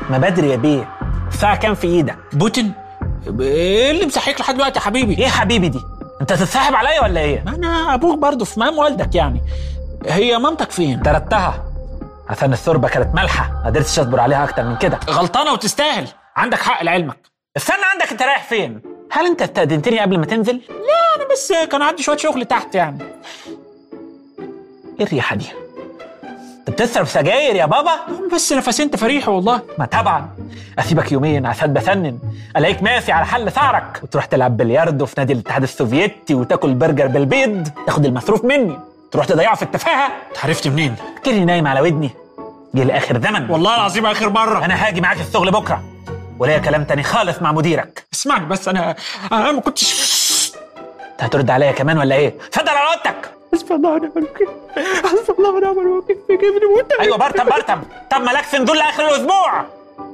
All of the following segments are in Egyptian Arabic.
ما بدري يا بيه الساعة كام في ايدك؟ بوتين ايه اللي مسحيك لحد دلوقتي يا حبيبي ايه حبيبي دي؟ انت تتسحب عليا ولا ايه؟ ما انا ابوك برضه في مقام والدك يعني هي مامتك فين طردتها عشان الثربة كانت مالحة ما قدرتش اصبر عليها اكتر من كده غلطانه وتستاهل عندك حق لعلمك استنى عندك انت رايح فين؟ هل انت استأذنتني قبل ما تنزل؟ انا بس كان عندي شويه شغل تحت يعني ايه الريحة دي؟ انت بتشرب سجاير يا بابا؟ بس نفسين تفريحي والله ما طبعا اسيبك يومين عشان بسنن الاقيك ماشي على حل ثغرك وتروح تلعب بلياردو في نادي الاتحاد السوفيتي وتاكل برجر بالبيض تاخد المصروف مني تروح تضيعه في التفاهه انت عرفت منين فاكرني نايم على ودني جه لاخر زمن والله العظيم اخر مره انا هاجي معاك الشغل بكره وليا كلام تاني خالص مع مديرك اسمعني بس انا انا ما كنتش انت هترد عليا كمان ولا ايه؟ اتفضل على اوضتك حسبي الله ونعم الوكيل حسبي الله ونعم الوكيل في جبني وانت ايوه برتم برتم طب مالكش نزول لاخر الاسبوع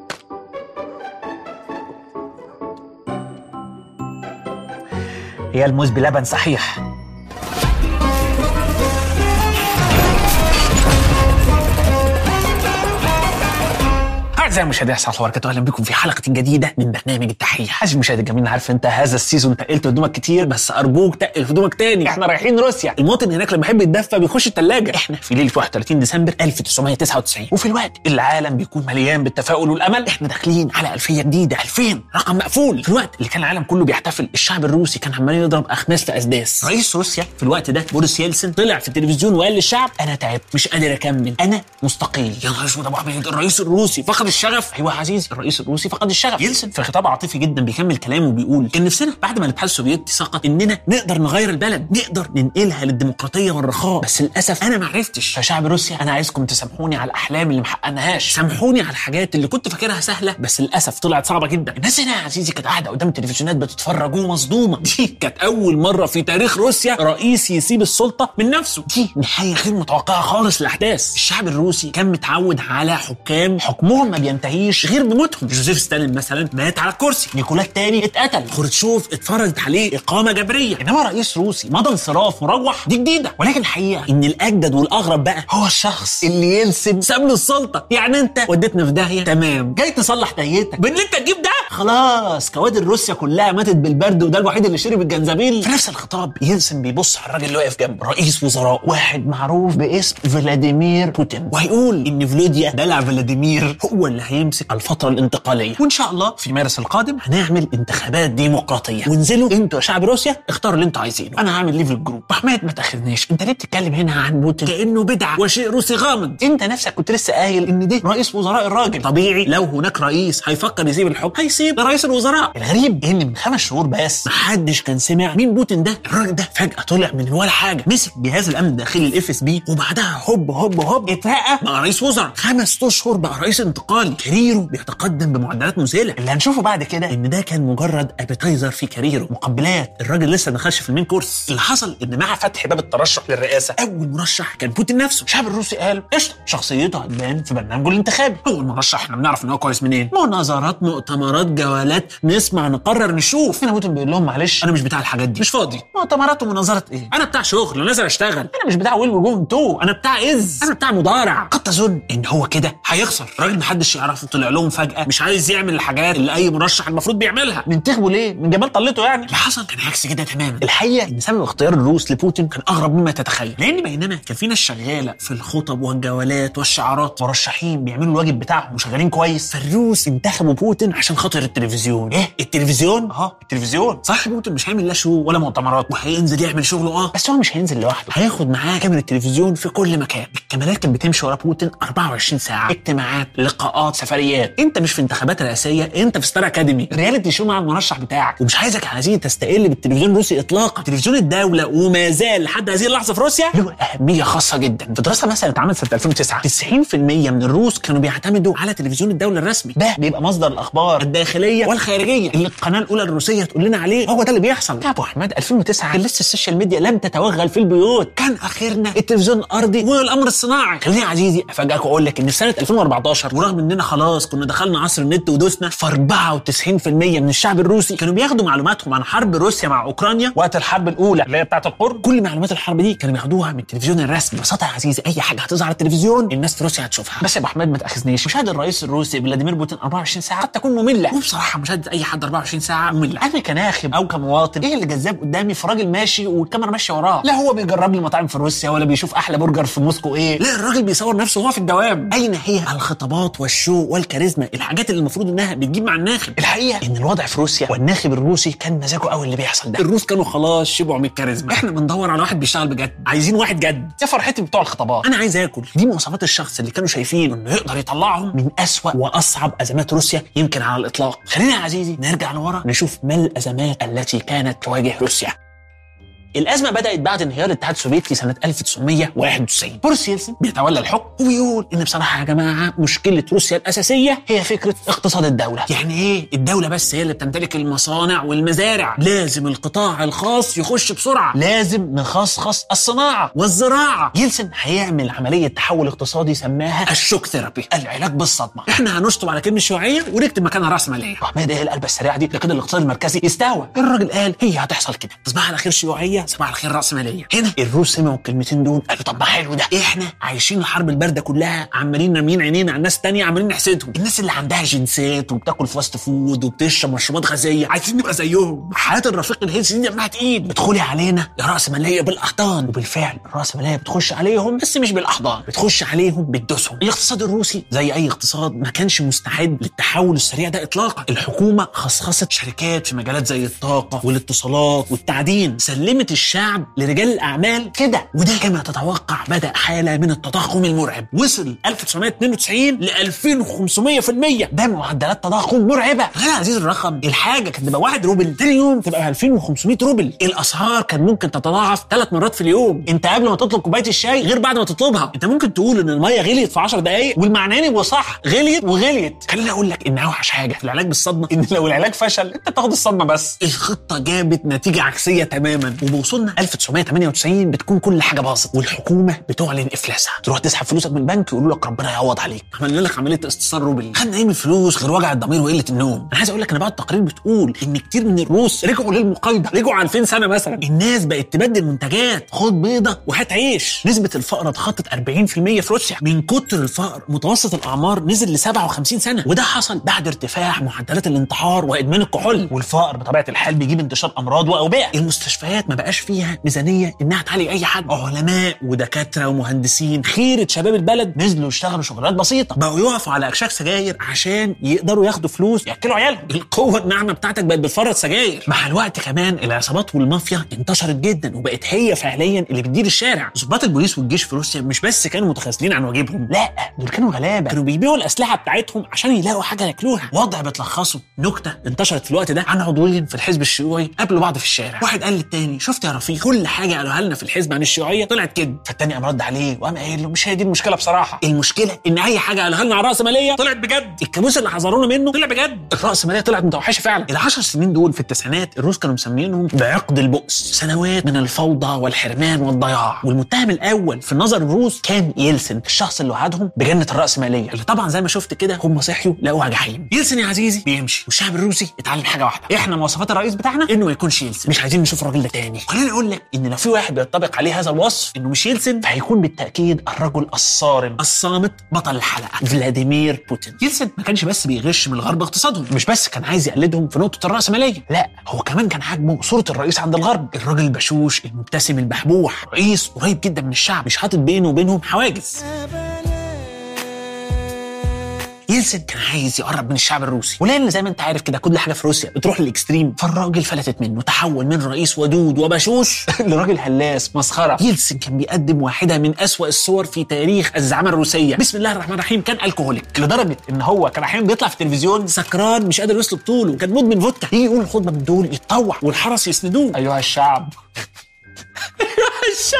هي الموز بلبن صحيح أعزائي المشاهدين السلام عليكم وبركاته أهلا بكم في حلقة جديدة من برنامج التحية عزيزي المشاهد الجميل أنا عارف أنت هذا السيزون تقلت هدومك كتير بس أرجوك تقل هدومك تاني إحنا رايحين روسيا المواطن هناك لما يحب يتدفى بيخش الثلاجة إحنا في ليلة 31 ديسمبر 1999 وفي الوقت اللي العالم بيكون مليان بالتفاؤل والأمل إحنا داخلين على ألفية جديدة 2000 رقم مقفول في الوقت اللي كان العالم كله بيحتفل الشعب الروسي كان عمال يضرب أخماس في أسداس رئيس روسيا في الوقت ده بوريس يلسن طلع في التلفزيون وقال للشعب أنا تعبت مش قادر أكمل أنا مستقيل يا نهار اسود ابو عبيد الرئيس الروسي فقد الشغف ايوه يا عزيزي الرئيس الروسي فقد الشغف يلسن في خطاب عاطفي جدا بيكمل كلامه وبيقول كان نفسنا بعد ما الاتحاد السوفيتي سقط اننا نقدر نغير البلد نقدر ننقلها للديمقراطيه والرخاء بس للاسف انا ما عرفتش فشعب روسيا انا عايزكم تسامحوني على الاحلام اللي محققناهاش سامحوني على الحاجات اللي كنت فاكرها سهله بس للاسف طلعت صعبه جدا الناس هنا يا عزيزي كانت قاعده قدام التلفزيونات بتتفرج ومصدومه دي كانت اول مره في تاريخ روسيا رئيس يسيب السلطه من نفسه دي نهايه غير متوقعه خالص للاحداث الشعب الروسي كان متعود على حكام حكمهم ما بينتهيش غير بموتهم جوزيف ستالين مثلا مات على الكرسي نيكولا الثاني اتقتل خروتشوف اتفرجت عليه اقامه جبريه انما رئيس روسي مضى انصراف مروح دي جديده ولكن الحقيقه ان الاجدد والاغرب بقى هو الشخص اللي يلسم ساب له السلطه يعني انت وديتنا في داهيه تمام جاي تصلح داهيتك بان انت تجيب ده خلاص كوادر روسيا كلها ماتت بالبرد وده الوحيد اللي شرب الجنزبيل في نفس الخطاب يلسم بيبص على الراجل اللي واقف جنبه رئيس وزراء واحد معروف باسم فلاديمير بوتين وهيقول ان فلوديا دلع فلاديمير هو اللي هيمسك الفتره الانتقاليه وان شاء الله في مارس القادم هنعمل انتخابات ديمقراطيه وانزلوا انتوا يا شعب روسيا اختاروا اللي انتوا عايزينه انا هعمل ليه في الجروب احمد ما تاخذنيش انت ليه بتتكلم هنا عن بوتين كانه بدعه وشيء روسي غامض انت نفسك كنت لسه قايل ان ده رئيس وزراء الراجل طبيعي لو هناك رئيس هيفكر يسيب الحكم هيسيب رئيس الوزراء الغريب ان من خمس شهور بس محدش كان سمع مين بوتين ده الراجل ده فجاه طلع من ولا حاجه مسك جهاز الامن الداخلي الاف اس بي وبعدها هوب هوب هوب اترقى بقى رئيس وزراء خمس اشهر بقى رئيس انتقالي كاريره بيتقدم بمعدلات مذهله اللي هنشوفه بعد كده ان ده كان مجرد ابيتايزر في كاريره مقبلات الراجل لسه ما دخلش في المين كورس اللي حصل ان مع فتح باب الترشح للرئاسه اول مرشح كان بوتين نفسه الشعب الروسي قال قشطه شخصيته هتبان في برنامجه الانتخابي اول مرشح احنا بنعرف ان هو كويس منين مناظرات مؤتمرات جولات نسمع نقرر نشوف هنا بوتين بيقول لهم معلش انا مش بتاع الحاجات دي مش فاضي مؤتمرات ومناظرات ايه انا بتاع شغل نازل اشتغل انا مش بتاع ويل وجون تو انا بتاع از انا بتاع مضارع قد تظن ان هو كده هيخسر راجل محدش يعرفه طلع لهم فجاه مش عايز يعمل الحاجات اللي اي مرشح المفروض بيعملها بينتخبوا ليه من جمال طلته يعني اللي حصل كان عكس كده تماما الحقيقه ان سبب اختيار الروس لبوتين كان اغرب مما تتخيل لان بينما كان في ناس شغاله في الخطب والجولات والشعارات مرشحين بيعملوا الواجب بتاعهم وشغالين كويس فالروس انتخبوا بوتين عشان خاطر التلفزيون ايه التلفزيون اه التلفزيون صح بوتين مش هيعمل لا شو ولا مؤتمرات وهينزل يعمل شغله اه بس هو مش هينزل لوحده هياخد معاه كاميرا التلفزيون في كل مكان الكاميرات كانت بتمشي ورا بوتين 24 ساعه اجتماعات لقاءات سفريات انت مش في انتخابات رئاسيه انت في ستار اكاديمي رياليتي شو مع المرشح بتاعك ومش عايزك يا عزيزي تستقل بالتلفزيون الروسي اطلاقا تلفزيون الدوله وما زال لحد هذه اللحظه في روسيا له اهميه خاصه جدا في دراسه مثلا اتعملت سنه 2009 90% من الروس كانوا بيعتمدوا على تلفزيون الدوله الرسمي ده بيبقى مصدر الاخبار الداخليه والخارجيه اللي القناه الاولى الروسيه تقول لنا عليه هو ده اللي بيحصل يا ابو احمد 2009 كان لسه السوشيال ميديا لم تتوغل في البيوت كان اخرنا التلفزيون الارضي والامر الصناعي خليني يا عزيزي افاجئك واقول لك ان في سنه 2014 ورغم اننا اننا خلاص كنا دخلنا عصر النت ودوسنا ف 94% من الشعب الروسي كانوا بياخدوا معلوماتهم عن حرب روسيا مع اوكرانيا وقت الحرب الاولى اللي هي بتاعه القرب كل معلومات الحرب دي كانوا بياخدوها من التلفزيون الرسمي ببساطه يا عزيزي اي حاجه هتظهر على التلفزيون الناس في روسيا هتشوفها بس يا ابو حماد ما تاخذنيش مشاهده الرئيس الروسي فلاديمير بوتين 24 ساعه قد تكون ممله وبصراحه مشاهده اي حد 24 ساعه ممله انا كناخب او كمواطن ايه اللي جذاب قدامي في راجل ماشي والكاميرا ماشيه وراه لا هو بيجرب لي مطاعم في روسيا ولا بيشوف احلى برجر في موسكو ايه لا الراجل بيصور نفسه وهو في الدوام اين هي الخطابات والشو والكاريزما الحاجات اللي المفروض انها بتجيب مع الناخب الحقيقه ان الوضع في روسيا والناخب الروسي كان مزاجه قوي اللي بيحصل ده الروس كانوا خلاص شبعوا من الكاريزما احنا بندور على واحد بيشتغل بجد عايزين واحد جد يا فرحتي بتوع الخطابات انا عايز اكل دي مواصفات الشخص اللي كانوا شايفين انه يقدر يطلعهم من اسوا واصعب ازمات روسيا يمكن على الاطلاق خلينا يا عزيزي نرجع لورا نشوف ما الازمات التي كانت تواجه روسيا الأزمة بدأت بعد انهيار الاتحاد السوفيتي سنة 1991 بوريس يلسن بيتولى الحكم وبيقول إن بصراحة يا جماعة مشكلة روسيا الأساسية هي فكرة اقتصاد الدولة يعني إيه الدولة بس هي اللي بتمتلك المصانع والمزارع لازم القطاع الخاص يخش بسرعة لازم نخصخص الصناعة والزراعة يلسن هيعمل عملية تحول اقتصادي سماها الشوك ثيرابي العلاج بالصدمة احنا هنشطب على كلمة شيوعية ونكتب مكانها رأسمالية احمد ايه القلبة السريعة دي ده كده الاقتصاد المركزي يستوى الراجل قال هي هتحصل كده تصبح على خير شيوعية صباح الخير رأسمالية هنا الروس سمعوا الكلمتين دول قالوا طب ما حلو ده احنا عايشين الحرب الباردة كلها عمالين راميين عينينا على الناس تانية عمالين نحسدهم الناس اللي عندها جنسات وبتاكل فاست فود وبتشرب مشروبات غازية عايزين نبقى زيهم حياة الرفيق الهيلثي دي دمها تقيل ادخلي علينا يا رأسمالية بالأحضان وبالفعل الرأسمالية بتخش عليهم بس مش بالأحضان بتخش عليهم بتدوسهم الاقتصاد الروسي زي أي اقتصاد ما كانش مستعد للتحول السريع ده إطلاقا الحكومة خصخصت شركات في مجالات زي الطاقة والاتصالات والتعدين سلمت الشعب لرجال الأعمال كده وده كما تتوقع بدأ حالة من التضخم المرعب وصل 1992 ل 2500% ده معدلات تضخم مرعبة غير عزيز الرقم الحاجة كانت تبقى 1 روبل تاني يوم تبقى 2500 روبل الأسعار كان ممكن تتضاعف ثلاث مرات في اليوم انت قبل ما تطلب كوباية الشاي غير بعد ما تطلبها انت ممكن تقول ان المية غليت في 10 دقايق والمعناني هو صح غليت وغليت خليني اقول لك ان اوحش حاجة في العلاج بالصدمة ان لو العلاج فشل انت تاخد الصدمة بس الخطة جابت نتيجة عكسية تماما وبوصولنا 1998 بتكون كل حاجة باظت والحكومة بتعلن افلاسها تروح تسحب فلوسك من البنك يقولوا لك ربنا يعوض عليك عملنا لك عملية استثمار روبل خدنا ايه من الفلوس غير وجع الضمير وقلة النوم انا عايز اقول لك ان بعض التقارير بتقول ان كتير من الروس رجعوا للمقايضة رجعوا على 2000 سنة مثلا الناس بقت تبدل منتجات خد بيضة وهات عيش نسبة الفقر اتخطت 40% في روسيا من كتر الفقر متوسط الاعمار نزل ل 57 سنة وده حصل بعد ارتفاع معدلات الانتحار وادمان الكحول والفقر بطبيعة الحال بيجيب انتشار امراض واوبئة المستشفيات ما بقاش فيها ميزانية انها تعالج اي حد علماء ودكاترة ومهندسين خيرة شباب البلد نزلوا يشتغلوا شغلات بسيطة بقوا يقفوا على اكشاك سجاير عشان يقدروا ياخدوا فلوس ياكلوا عيالهم القوة الناعمة بتاعتك بقت بتفرط سجاير مع الوقت كمان العصابات والمافيا انتشرت جدا وبقت هي فعليا اللي بتدير الشارع ضباط البوليس والجيش في روسيا مش بس كانوا متخاذلين عن واجبهم لا دول كانوا غلابه كانوا بيبيعوا الاسلحه بتاعتهم عشان يلاقوا حاجه ياكلوها وضع بتلخصه نكته انتشرت في الوقت ده عن عضوين في الحزب الشيوعي قابلوا بعض في الشارع واحد قال للتاني شفت يا رفيق كل حاجه قالوها لنا في الحزب عن الشيوعيه طلعت كده فالتاني قام رد عليه وقام قايل له مش هي دي المشكله بصراحه المشكله ان اي حاجه قالوها لنا عن الراسماليه طلعت بجد الكابوس اللي حذرونا منه طلع بجد الراسماليه طلعت متوحشه فعلا العشر سنين دول في التسعينات الروس كانوا مسمينهم بعقد البؤس سنوات من الفوضى والحرمان والضياع والمتهم الاول في نظر الروس كان يلسن الشخص اللي وعدهم بجنه الراسماليه اللي طبعا زي ما شفت كده هم صحيوا لقوها جحيم يلسن يا عزيزي بيمشي والشعب الروسي اتعلم حاجه واحده احنا مواصفات الرئيس بتاعنا انه ما يكونش يلسن مش عايزين نشوف الراجل ده تاني خليني اقول لك ان لو في واحد بينطبق عليه هذا الوصف انه مش يلسن فهيكون بالتاكيد الرجل الصارم الصامت بطل الحلقه فلاديمير بوتين يلسن ما كانش بس بيغش من الغرب اقتصادهم مش بس كان عايز يقلدهم في نقطه الراسماليه لا هو كمان كان عاجبه صوره الرئيس عند الغرب الراجل البشوش المبتسم البحبوح رئيس قريب جدا من الشعب مش حاطط بينه وبينهم حواجز يلسن كان عايز يقرب من الشعب الروسي ولان زي ما انت عارف كده كل حاجه في روسيا بتروح للاكستريم فالراجل فلتت منه تحول من رئيس ودود وبشوش لراجل هلاس مسخره يلسن كان بيقدم واحده من أسوأ الصور في تاريخ الزعامه الروسيه بسم الله الرحمن الرحيم كان الكهوليك لدرجه ان هو كان احيانا بيطلع في التلفزيون سكران مش قادر يسلب طوله كان مدمن فودكا يجي يقول الخطبه من دول يتطوع والحرس يسندوه ايها الشعب الشعب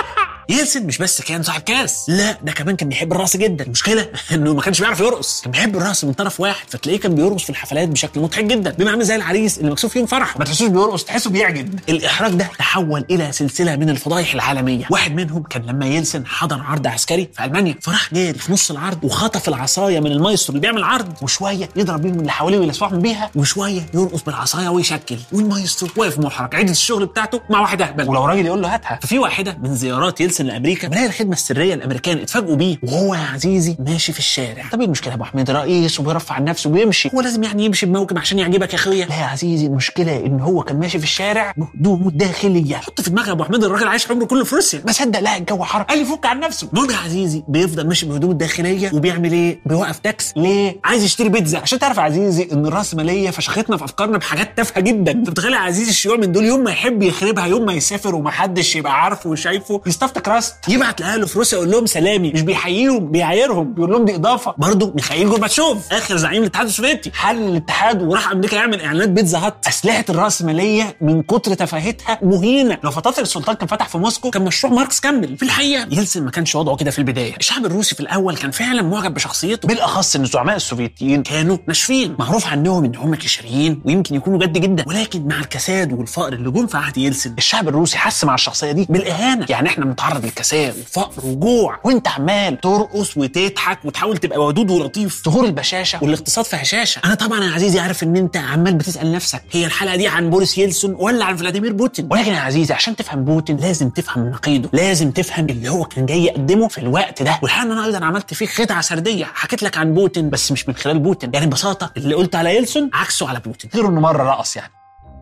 يلسن مش بس كان صاحب كاس لا ده كمان كان بيحب الرقص جدا المشكله انه ما كانش بيعرف يرقص كان بيحب الرقص من طرف واحد فتلاقيه كان بيرقص في الحفلات بشكل مضحك جدا بما عامل زي العريس اللي مكسوف يوم فرحه ما تحسوش بيرقص تحسه بيعجب الاحراج ده تحول الى سلسله من الفضايح العالميه واحد منهم كان لما يلسن حضر عرض عسكري في المانيا فراح جاري في نص العرض وخطف العصايه من المايسترو اللي بيعمل عرض وشويه يضرب بيهم اللي حواليه ويلسعهم بيها وشويه يرقص بالعصايه ويشكل والمايسترو واقف محرج عيد الشغل بتاعته مع واحد اهبل ولو راجل يقول له هاتها ففي واحده من زيارات يلسن لامريكا ملاقي الخدمه السريه الامريكان اتفاجئوا بيه وهو يا عزيزي ماشي في الشارع طب ايه المشكله يا ابو حميد رئيس وبيرفع عن نفسه وبيمشي هو لازم يعني يمشي بموكب عشان يعجبك يا اخويا لا يا عزيزي المشكله ان هو كان ماشي في الشارع بهدومه الداخليه حط في دماغك يا ابو حميد الراجل عايش عمره كله في روسيا ما صدق لا الجو حر قال لي فك عن نفسه المهم يا عزيزي بيفضل ماشي بهدومه الداخليه وبيعمل ايه بيوقف تاكس ليه عايز يشتري بيتزا عشان تعرف يا عزيزي ان الراسماليه فشختنا في افكارنا بحاجات تافهه جدا انت متخيل يا عزيزي الشيوع من دول يوم ما يحب يخربها يوم ما يسافر ومحدش يبقى عارفه وشايفه يستفتك راست يبعت لاهله في روسيا يقول لهم سلامي مش بيحييهم بيعايرهم بيقول لهم دي اضافه برضه ميخائيل جورباتشوف اخر زعيم الاتحاد السوفيتي حل الاتحاد وراح امريكا يعمل اعلانات بيتزا هات اسلحه الراسماليه من كتر تفاهتها مهينه لو فطاطر السلطان كان فتح في موسكو كان مشروع ماركس كمل في الحقيقه يلسن ما كانش وضعه كده في البدايه الشعب الروسي في الاول كان فعلا معجب بشخصيته بالاخص ان الزعماء السوفيتيين كانوا ناشفين معروف عنهم ان هم كشريين ويمكن يكونوا جد جدا ولكن مع الكساد والفقر اللي جم في عهد يلسن الشعب الروسي حس مع الشخصيه دي بالاهانه يعني احنا بنتعرض للكساد وفقر وجوع وانت عمال ترقص وتضحك وتحاول تبقى ودود ولطيف ظهور البشاشه والاقتصاد في هشاشه انا طبعا يا عزيزي عارف ان انت عمال بتسال نفسك هي الحلقه دي عن بوريس يلسون ولا عن فلاديمير بوتين ولكن يا عزيزي عشان تفهم بوتين لازم تفهم نقيضه لازم تفهم اللي هو كان جاي يقدمه في الوقت ده والحقيقه ان انا ايضا عملت فيه خدعه سرديه حكيت لك عن بوتين بس مش من خلال بوتين يعني ببساطه اللي قلت على يلسون عكسه على بوتين غير انه مره رقص يعني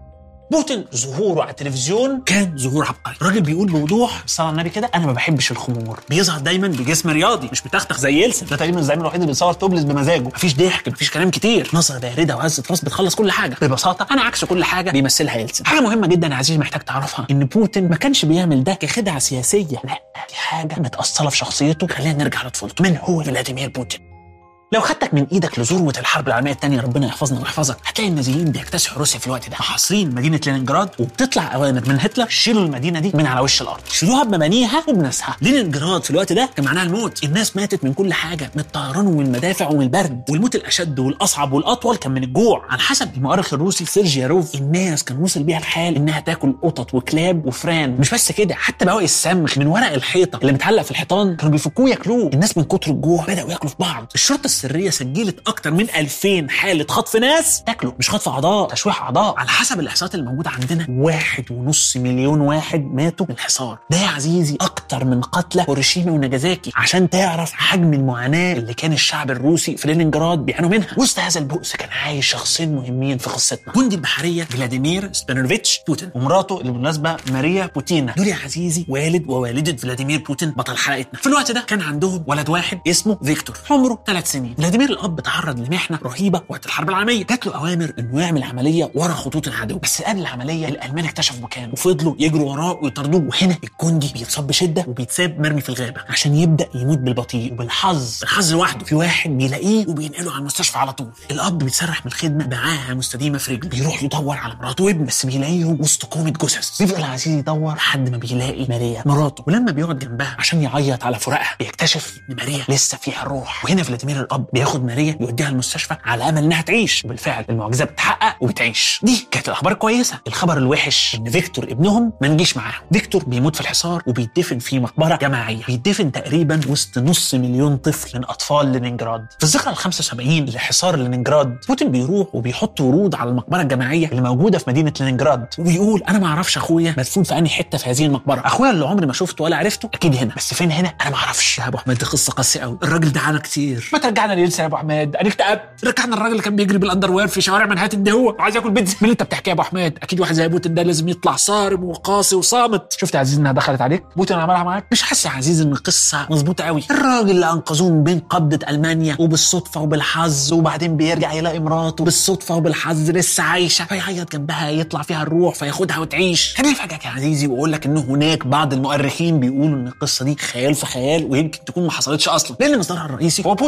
بوتين ظهوره على التلفزيون كان ظهور عبقري الراجل بيقول بوضوح صلى على النبي كده انا ما بحبش الخمور بيظهر دايما بجسم رياضي مش بتختخ زي يلسن ده تقريبا الزعيم الوحيد اللي بيصور توبلس بمزاجه مفيش ضحك مفيش كلام كتير نظره بارده وهزه راس بتخلص كل حاجه ببساطه انا عكس كل حاجه بيمثلها يلسن حاجه مهمه جدا يا عزيزي محتاج تعرفها ان بوتين ما كانش بيعمل ده كخدعه سياسيه لا دي حاجه متاصله في شخصيته خلينا نرجع لطفولته من هو فلاديمير بوتين لو خدتك من ايدك لذروه الحرب العالميه الثانيه ربنا يحفظنا ويحفظك هتلاقي النازيين بيكتسحوا روسيا في الوقت ده محاصرين مدينه لينينجراد وبتطلع اوامر من هتلر شيلوا المدينه دي من على وش الارض شيلوها بمبانيها وبناسها لينينجراد في الوقت ده كان معناها الموت الناس ماتت من كل حاجه من الطيران ومن المدافع ومن البرد والموت الاشد والاصعب والاطول كان من الجوع على حسب المؤرخ الروسي سيرجي ياروف الناس كان وصل بيها الحال انها تاكل قطط وكلاب وفران مش بس كده حتى بواقي السمخ من ورق الحيطه اللي متعلق في الحيطان كانوا بيفكوه ياكلوه الناس من كتر الجوع بداوا ياكلوا في بعض الشرطه السريه سجلت اكتر من 2000 حاله خطف ناس تاكلوا مش خطف اعضاء تشويح اعضاء على حسب الاحصاءات اللي موجوده عندنا واحد ونص مليون واحد ماتوا من الحصار ده يا عزيزي اكتر من قتلى هيروشيما وناجازاكي عشان تعرف حجم المعاناه اللي كان الشعب الروسي في لينينجراد بيعانوا منها وسط هذا البؤس كان عايش شخصين مهمين في قصتنا جندي البحريه فلاديمير سبانوفيتش بوتين ومراته اللي بالمناسبه ماريا بوتينا دول يا عزيزي والد ووالده فلاديمير بوتين بطل حلقتنا في الوقت ده كان عندهم ولد واحد اسمه فيكتور عمره ثلاث سنين فلاديمير الاب تعرض لمحنه رهيبه وقت الحرب العالميه جات له اوامر انه يعمل عمليه ورا خطوط العدو بس قبل العمليه الالمان اكتشفوا مكانه وفضلوا يجروا وراه ويطاردوه وهنا الجندي بيتصاب بشده وبيتساب مرمي في الغابه عشان يبدا يموت بالبطيء وبالحظ الحظ لوحده في واحد بيلاقيه وبينقله على المستشفى على طول الاب بيتسرح من الخدمه بعاهه مستديمه في رجله بيروح يدور على مراته وابنه بس بيلاقيهم وسط كومه جثث بيفضل عزيز يدور لحد ما بيلاقي ماريا مراته ولما بيقعد جنبها عشان يعيط على فراقها بيكتشف ان ماريا لسه فيها الروح وهنا فلاديمير الاب بياخد ماريا يوديها المستشفى على امل انها تعيش وبالفعل المعجزه بتتحقق وبتعيش دي كانت الاخبار كويسه الخبر الوحش ان فيكتور ابنهم ما نجيش معاهم فيكتور بيموت في الحصار وبيدفن في مقبره جماعيه بيدفن تقريبا وسط نص مليون طفل من اطفال لينينجراد في الذكرى ال 75 لحصار لينينجراد بوتين بيروح وبيحط ورود على المقبره الجماعيه اللي موجوده في مدينه لينينجراد وبيقول انا ما اعرفش اخويا مدفون في انهي حته في هذه المقبره اخويا اللي عمري ما شفته ولا عرفته اكيد هنا بس فين هنا انا ما اعرفش يا ابو احمد دي قصه قاسيه قوي الراجل ده عانى كتير ما ترجعنا ليلسا يا ابو احمد انا اكتئبت رجعنا الراجل اللي كان بيجري بالاندروير في شوارع منهاتن ده هو وعايز ياكل بيتزا مين اللي انت بتحكي يا ابو احمد اكيد واحد زي بوتين ده لازم يطلع صارم وقاسي وصامت شفت يا عزيز انها دخلت عليك بوتين عملها معاك مش حاسس يا عزيز ان القصه مظبوطه قوي الراجل اللي انقذوه من بين قبضه المانيا وبالصدفه وبالحظ وبعدين بيرجع يلاقي مراته بالصدفه وبالحظ لسه عايشه فيعيط جنبها يطلع فيها الروح فياخدها وتعيش خليني افاجئك يا عزيزي واقول لك ان هناك بعض المؤرخين بيقولوا ان القصه دي خيال في خيال ويمكن تكون ما حصلتش اصلا لان مصدرها الرئيسي هو بوتين على حسب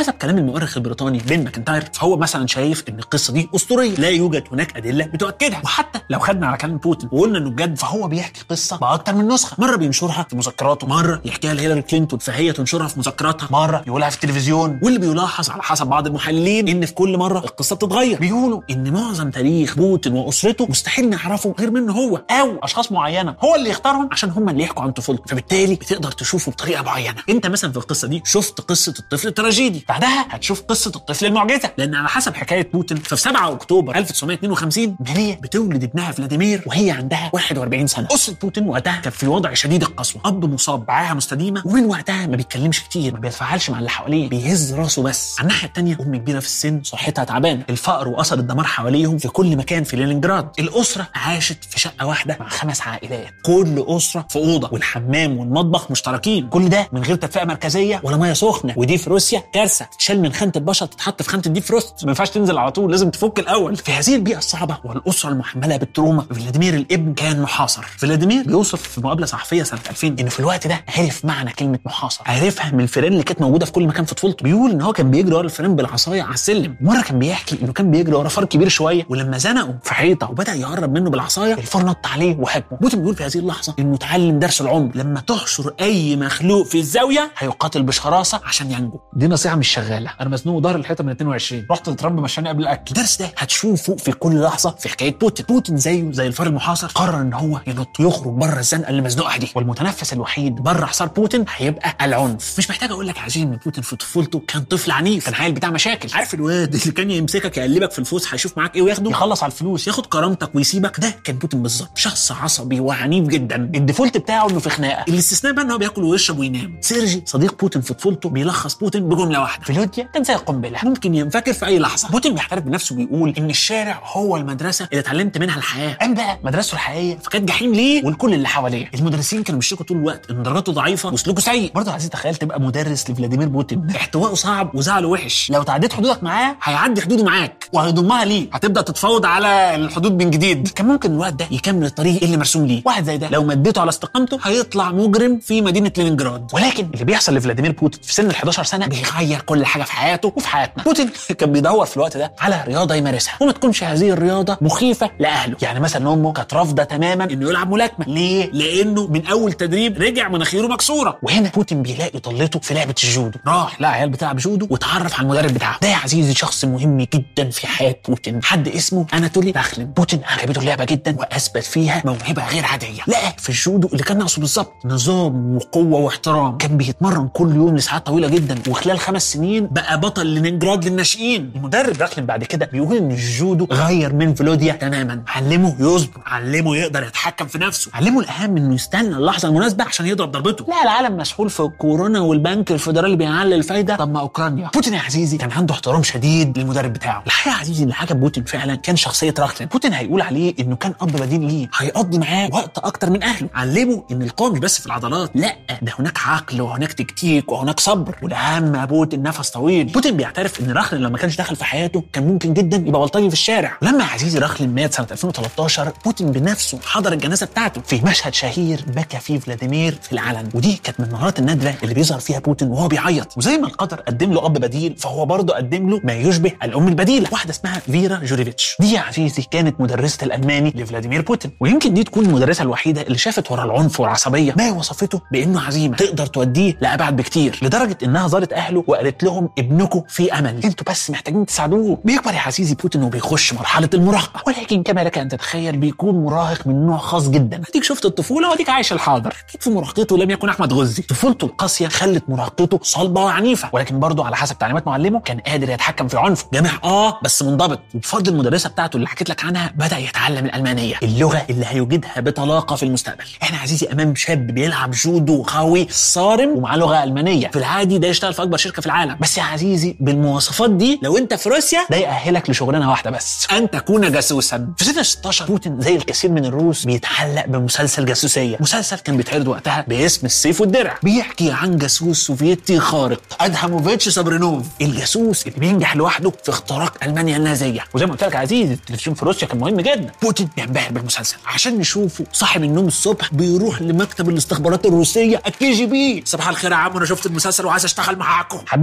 وحسب كلام المؤرخ البريطاني بن ماكنتاير فهو مثلا شايف ان القصه دي اسطوريه لا يوجد هناك ادله بتؤكدها وحتى لو خدنا على كلام بوتين وقلنا انه بجد فهو بيحكي قصه باكتر من نسخه مره بينشرها في مذكراته مره يحكيها لهيلاري كلينتون فهي تنشرها في مذكراتها مره يقولها في التلفزيون واللي بيلاحظ على حسب بعض المحللين ان في كل مره القصه بتتغير بيقولوا ان معظم تاريخ بوتين واسرته مستحيل نعرفه غير منه هو او اشخاص معينه هو اللي يختارهم عشان هم اللي يحكوا عن طفولته فبالتالي بتقدر تشوفه بطريقه معينه انت مثلا في القصه دي شفت قصه الطفل التراجيدي بعدها هتشوف قصه الطفل المعجزه لان على حسب حكايه بوتين ففي 7 اكتوبر 1952 ماريا بتولد ابنها فلاديمير وهي عندها 41 سنه اسره بوتين وقتها كان في وضع شديد القسوه اب مصاب بعاهه مستديمه ومن وقتها ما بيتكلمش كتير ما بيتفاعلش مع اللي حواليه بيهز راسه بس على الناحيه الثانيه ام كبيره في السن صحتها تعبانه الفقر واثر الدمار حواليهم في كل مكان في لينينجراد الاسره عاشت في شقه واحده مع خمس عائلات كل اسره في اوضه والحمام والمطبخ مشتركين كل ده من غير تدفئه مركزيه ولا ميه سخنه ودي في روسيا كارثه تشال من خانه البشر تتحط في خانه الديب فروست ما ينفعش تنزل على طول لازم تفك الاول في هذه البيئه الصعبه والاسره المحمله بالتروما فلاديمير الابن كان محاصر فلاديمير بيوصف في مقابله صحفيه سنه 2000 انه في الوقت ده عرف معنى كلمه محاصر عرفها من الفيران اللي كانت موجوده في كل مكان في طفولته بيقول ان هو كان بيجري ورا الفيران بالعصايه على السلم مره كان بيحكي انه كان بيجري ورا فار كبير شويه ولما زنقه في حيطه وبدا يقرب منه بالعصايه الفار نط عليه وهاجمه بوتين بيقول في هذه اللحظه انه اتعلم درس العمر لما تحشر اي مخلوق في الزاويه هيقاتل بشراسه عشان ينجو دي نصيحه مش شغاله انا مزنوق ظهر الحيطه من 22 رحت لترامب مشاني قبل الاكل الدرس ده هتشوفه في كل لحظه في حكايه بوتين بوتين زيه زي الفار المحاصر قرر ان هو ينط يخرج بره الزنقه اللي مزنوقها دي والمتنفس الوحيد بره حصار بوتين هيبقى العنف مش محتاج اقول لك يا عزيزي ان بوتين في طفولته كان طفل عنيف كان عيل بتاع مشاكل عارف الواد اللي كان يمسكك يقلبك في الفلوس هيشوف معاك ايه وياخده يخلص على الفلوس ياخد كرامتك ويسيبك ده كان بوتين بالظبط شخص عصبي وعنيف جدا الديفولت بتاعه انه في خناقه الاستثناء بقى ان هو بياكل ويشرب وينام سيرجي صديق بوتين في طفولته بيلخص بوتين بجمله واحده فيلوديا كان زي القنبله ممكن ينفجر في اي لحظه بوتين بيعترف بنفسه ويقول ان الشارع هو المدرسه اللي اتعلمت منها الحياه قام بقى مدرسته الحقيقيه فكانت جحيم ليه ولكل اللي حواليه المدرسين كانوا بيشتكوا طول الوقت ان درجاته ضعيفه وسلوكه سيء برضه عايز تخيل تبقى مدرس لفلاديمير بوتين احتوائه صعب وزعله وحش لو تعديت حدودك معاه هيعدي حدوده معاك وهيضمها ليه هتبدا تتفاوض على الحدود من جديد كان ممكن الوقت ده يكمل الطريق اللي مرسوم ليه واحد زي ده لو مديته على استقامته هيطلع مجرم في مدينه لينينجراد ولكن اللي بيحصل لفلاديمير بوتين في سن ال 11 سنه بيغير كل حاجه في حياته وفي حياتنا بوتين كان بيدور في الوقت ده على رياضه يمارسها وما تكونش هذه الرياضه مخيفه لاهله يعني مثلا امه كانت رافضه تماما انه يلعب ملاكمه ليه لانه من اول تدريب رجع مناخيره مكسوره وهنا بوتين بيلاقي طلته في لعبه الجودو راح لقى عيال بتلعب جودو واتعرف على المدرب بتاعه ده يا عزيزي شخص مهم جدا في حياه بوتين حد اسمه اناتولي باخلين بوتين عجبته اللعبه جدا واثبت فيها موهبه غير عاديه لقى في الجودو اللي كان ناقصه بالظبط نظام وقوه واحترام كان بيتمرن كل يوم لساعات طويله جدا وخلال خمس سنين بقى بطل لينينجراد للناشئين المدرب باخلين بعد كده بيقول ان الجودو غير من فلوديا تماما علمه يصبر علمه يقدر يتحكم في نفسه علمه الاهم انه يستنى اللحظه المناسبه عشان يضرب ضربته لا العالم مسحول في الكورونا والبنك الفيدرالي بيعلي الفايده طب ما اوكرانيا بوتين يا عزيزي كان عنده احترام شديد للمدرب بتاعه الحقيقه يا عزيزي اللي عجب بوتين فعلا كان شخصيه راخلين بوتين هيقول عليه انه كان اب بديل ليه هيقضي معاه وقت اكتر من اهله علمه ان القوه مش بس في العضلات لا ده هناك عقل وهناك تكتيك وهناك صبر والاهم يا بوتين نفس طويل بوتين بيعترف ان راخلين لما كانش دخل في حياته كان ممكن جدا يبقى بلطجي في الشارع ولما يا عزيزي راخلين مات سنه 2013 بوتين بنفسه حضر الجنازه بتاعته في مشهد شهير بكى فيه فلاديمير في العلن ودي كانت من المهارات النادره اللي بيظهر فيها بوتين وهو بيعيط وزي ما القدر قدم له اب بديل فهو برضه قدم له ما يشبه الام البديله واحده اسمها فيرا جوريفيتش دي يا عزيزي كانت مدرسه الالماني لفلاديمير بوتين ويمكن دي تكون المدرسه الوحيده اللي شافت ورا العنف والعصبيه ما وصفته بانه عزيمه تقدر توديه لابعد بكتير لدرجه انها زارت اهله وقالت لهم ابنكم في امل انتوا بس محتاجين تساعدوه بيكبر يا عزيزي بوتين وبيخش مرحله المراهقه ولكن كما لك ان تتخيل بيكون مراهق من نوع خاص جدا اديك شفت الطفوله واديك عايش الحاضر اكيد في مراهقته لم يكن احمد غزي طفولته القاسيه خلت مراهقته صلبه وعنيفه ولكن برضه على حسب تعليمات معلمه كان قادر يتحكم في عنفه جامح اه بس منضبط وبفضل المدرسه بتاعته اللي حكيت لك عنها بدا يتعلم الالمانيه اللغه اللي هيجدها بطلاقه في المستقبل احنا عزيزي امام شاب بيلعب جودو قوي صارم ومعاه لغه المانيه في العادي ده يشتغل في اكبر شركه في العالم بس يا عزيزي بالمواصفات دي لو انت في روسيا ده يأهلك لشغلانه واحده بس ان تكون جاسوسا في سنه 16 بوتين زي الكثير من الروس بيتعلق بمسلسل جاسوسيه مسلسل كان بيتعرض وقتها باسم السيف والدرع بيحكي عن جاسوس سوفيتي خارق ادهاموفيتش سابرينوف الجاسوس اللي بينجح لوحده في اختراق المانيا النازيه وزي ما قلت لك يا عزيزي التلفزيون في روسيا كان مهم جدا بوتين بينبهر بالمسلسل عشان نشوفه صاحي من النوم الصبح بيروح لمكتب الاستخبارات الروسيه الكي جي بي صباح الخير يا عم انا شفت المسلسل وعايز اشتغل معاكم حبيت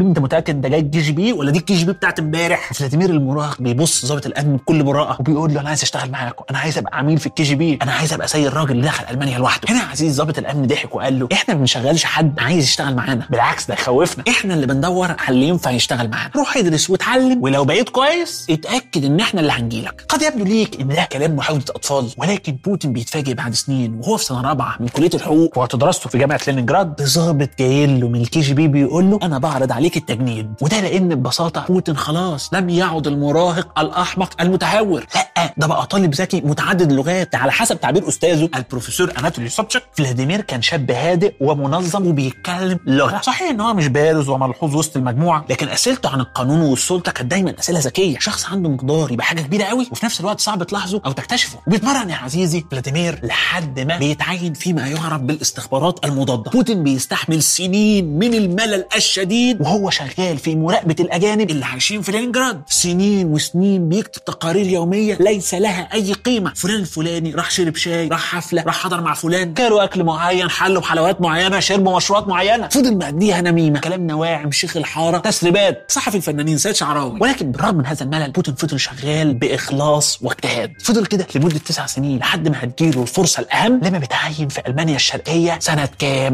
حبيبي انت متاكد ده جاي الكي جي بي ولا دي الكي جي بي بتاعت امبارح فلاديمير المراهق بيبص ظابط الامن بكل براءه وبيقول له انا عايز اشتغل معاكم انا عايز ابقى عميل في الكي جي بي انا عايز ابقى زي الراجل اللي دخل المانيا لوحده هنا يا عزيزي ظابط الامن ضحك وقال له احنا ما بنشغلش حد عايز يشتغل معانا بالعكس ده يخوفنا احنا اللي بندور على اللي ينفع يشتغل معانا روح ادرس واتعلم ولو بقيت كويس اتاكد ان احنا اللي هنجيلك قد يبدو ليك ان ده كلام محاوله اطفال ولكن بوتين بيتفاجئ بعد سنين وهو في سنه رابعه من كليه الحقوق وقت دراسته في جامعه لينينجراد بظابط جاي له من الكي جي بي بيقول له انا بعرض عليك التجنيد وده لان ببساطه بوتين خلاص لم يعد المراهق الاحمق المتهور لا ده بقى طالب ذكي متعدد اللغات على حسب تعبير استاذه البروفيسور اناتولي سوبتشك فلاديمير كان شاب هادئ ومنظم وبيتكلم لغه صحيح ان هو مش بارز وملحوظ وسط المجموعه لكن اسئلته عن القانون والسلطه كانت دايما اسئله ذكيه شخص عنده مقدار يبقى حاجه كبيره قوي وفي نفس الوقت صعب تلاحظه او تكتشفه وبيتمرن يا عزيزي فلاديمير لحد ما بيتعين فيما يعرف بالاستخبارات المضاده بوتين بيستحمل سنين من الملل الشديد وهو شغال في مراقبه الاجانب اللي عايشين في لينينجراد سنين وسنين بيكتب تقارير يوميه ليس لها اي قيمه فلان الفلاني راح شرب شاي راح حفله راح حضر مع فلان كلوا اكل معين حلوا بحلويات معينه شربوا مشروبات معينه فضل مقضيها نميمه كلام نواعم شيخ الحاره تسريبات صحفي الفنانين سيد شعراوي ولكن بالرغم من هذا الملل بوتين فضل شغال باخلاص واجتهاد فضل كده لمده تسع سنين لحد ما هتجيله الفرصه الاهم لما بيتعين في المانيا الشرقيه سنه كام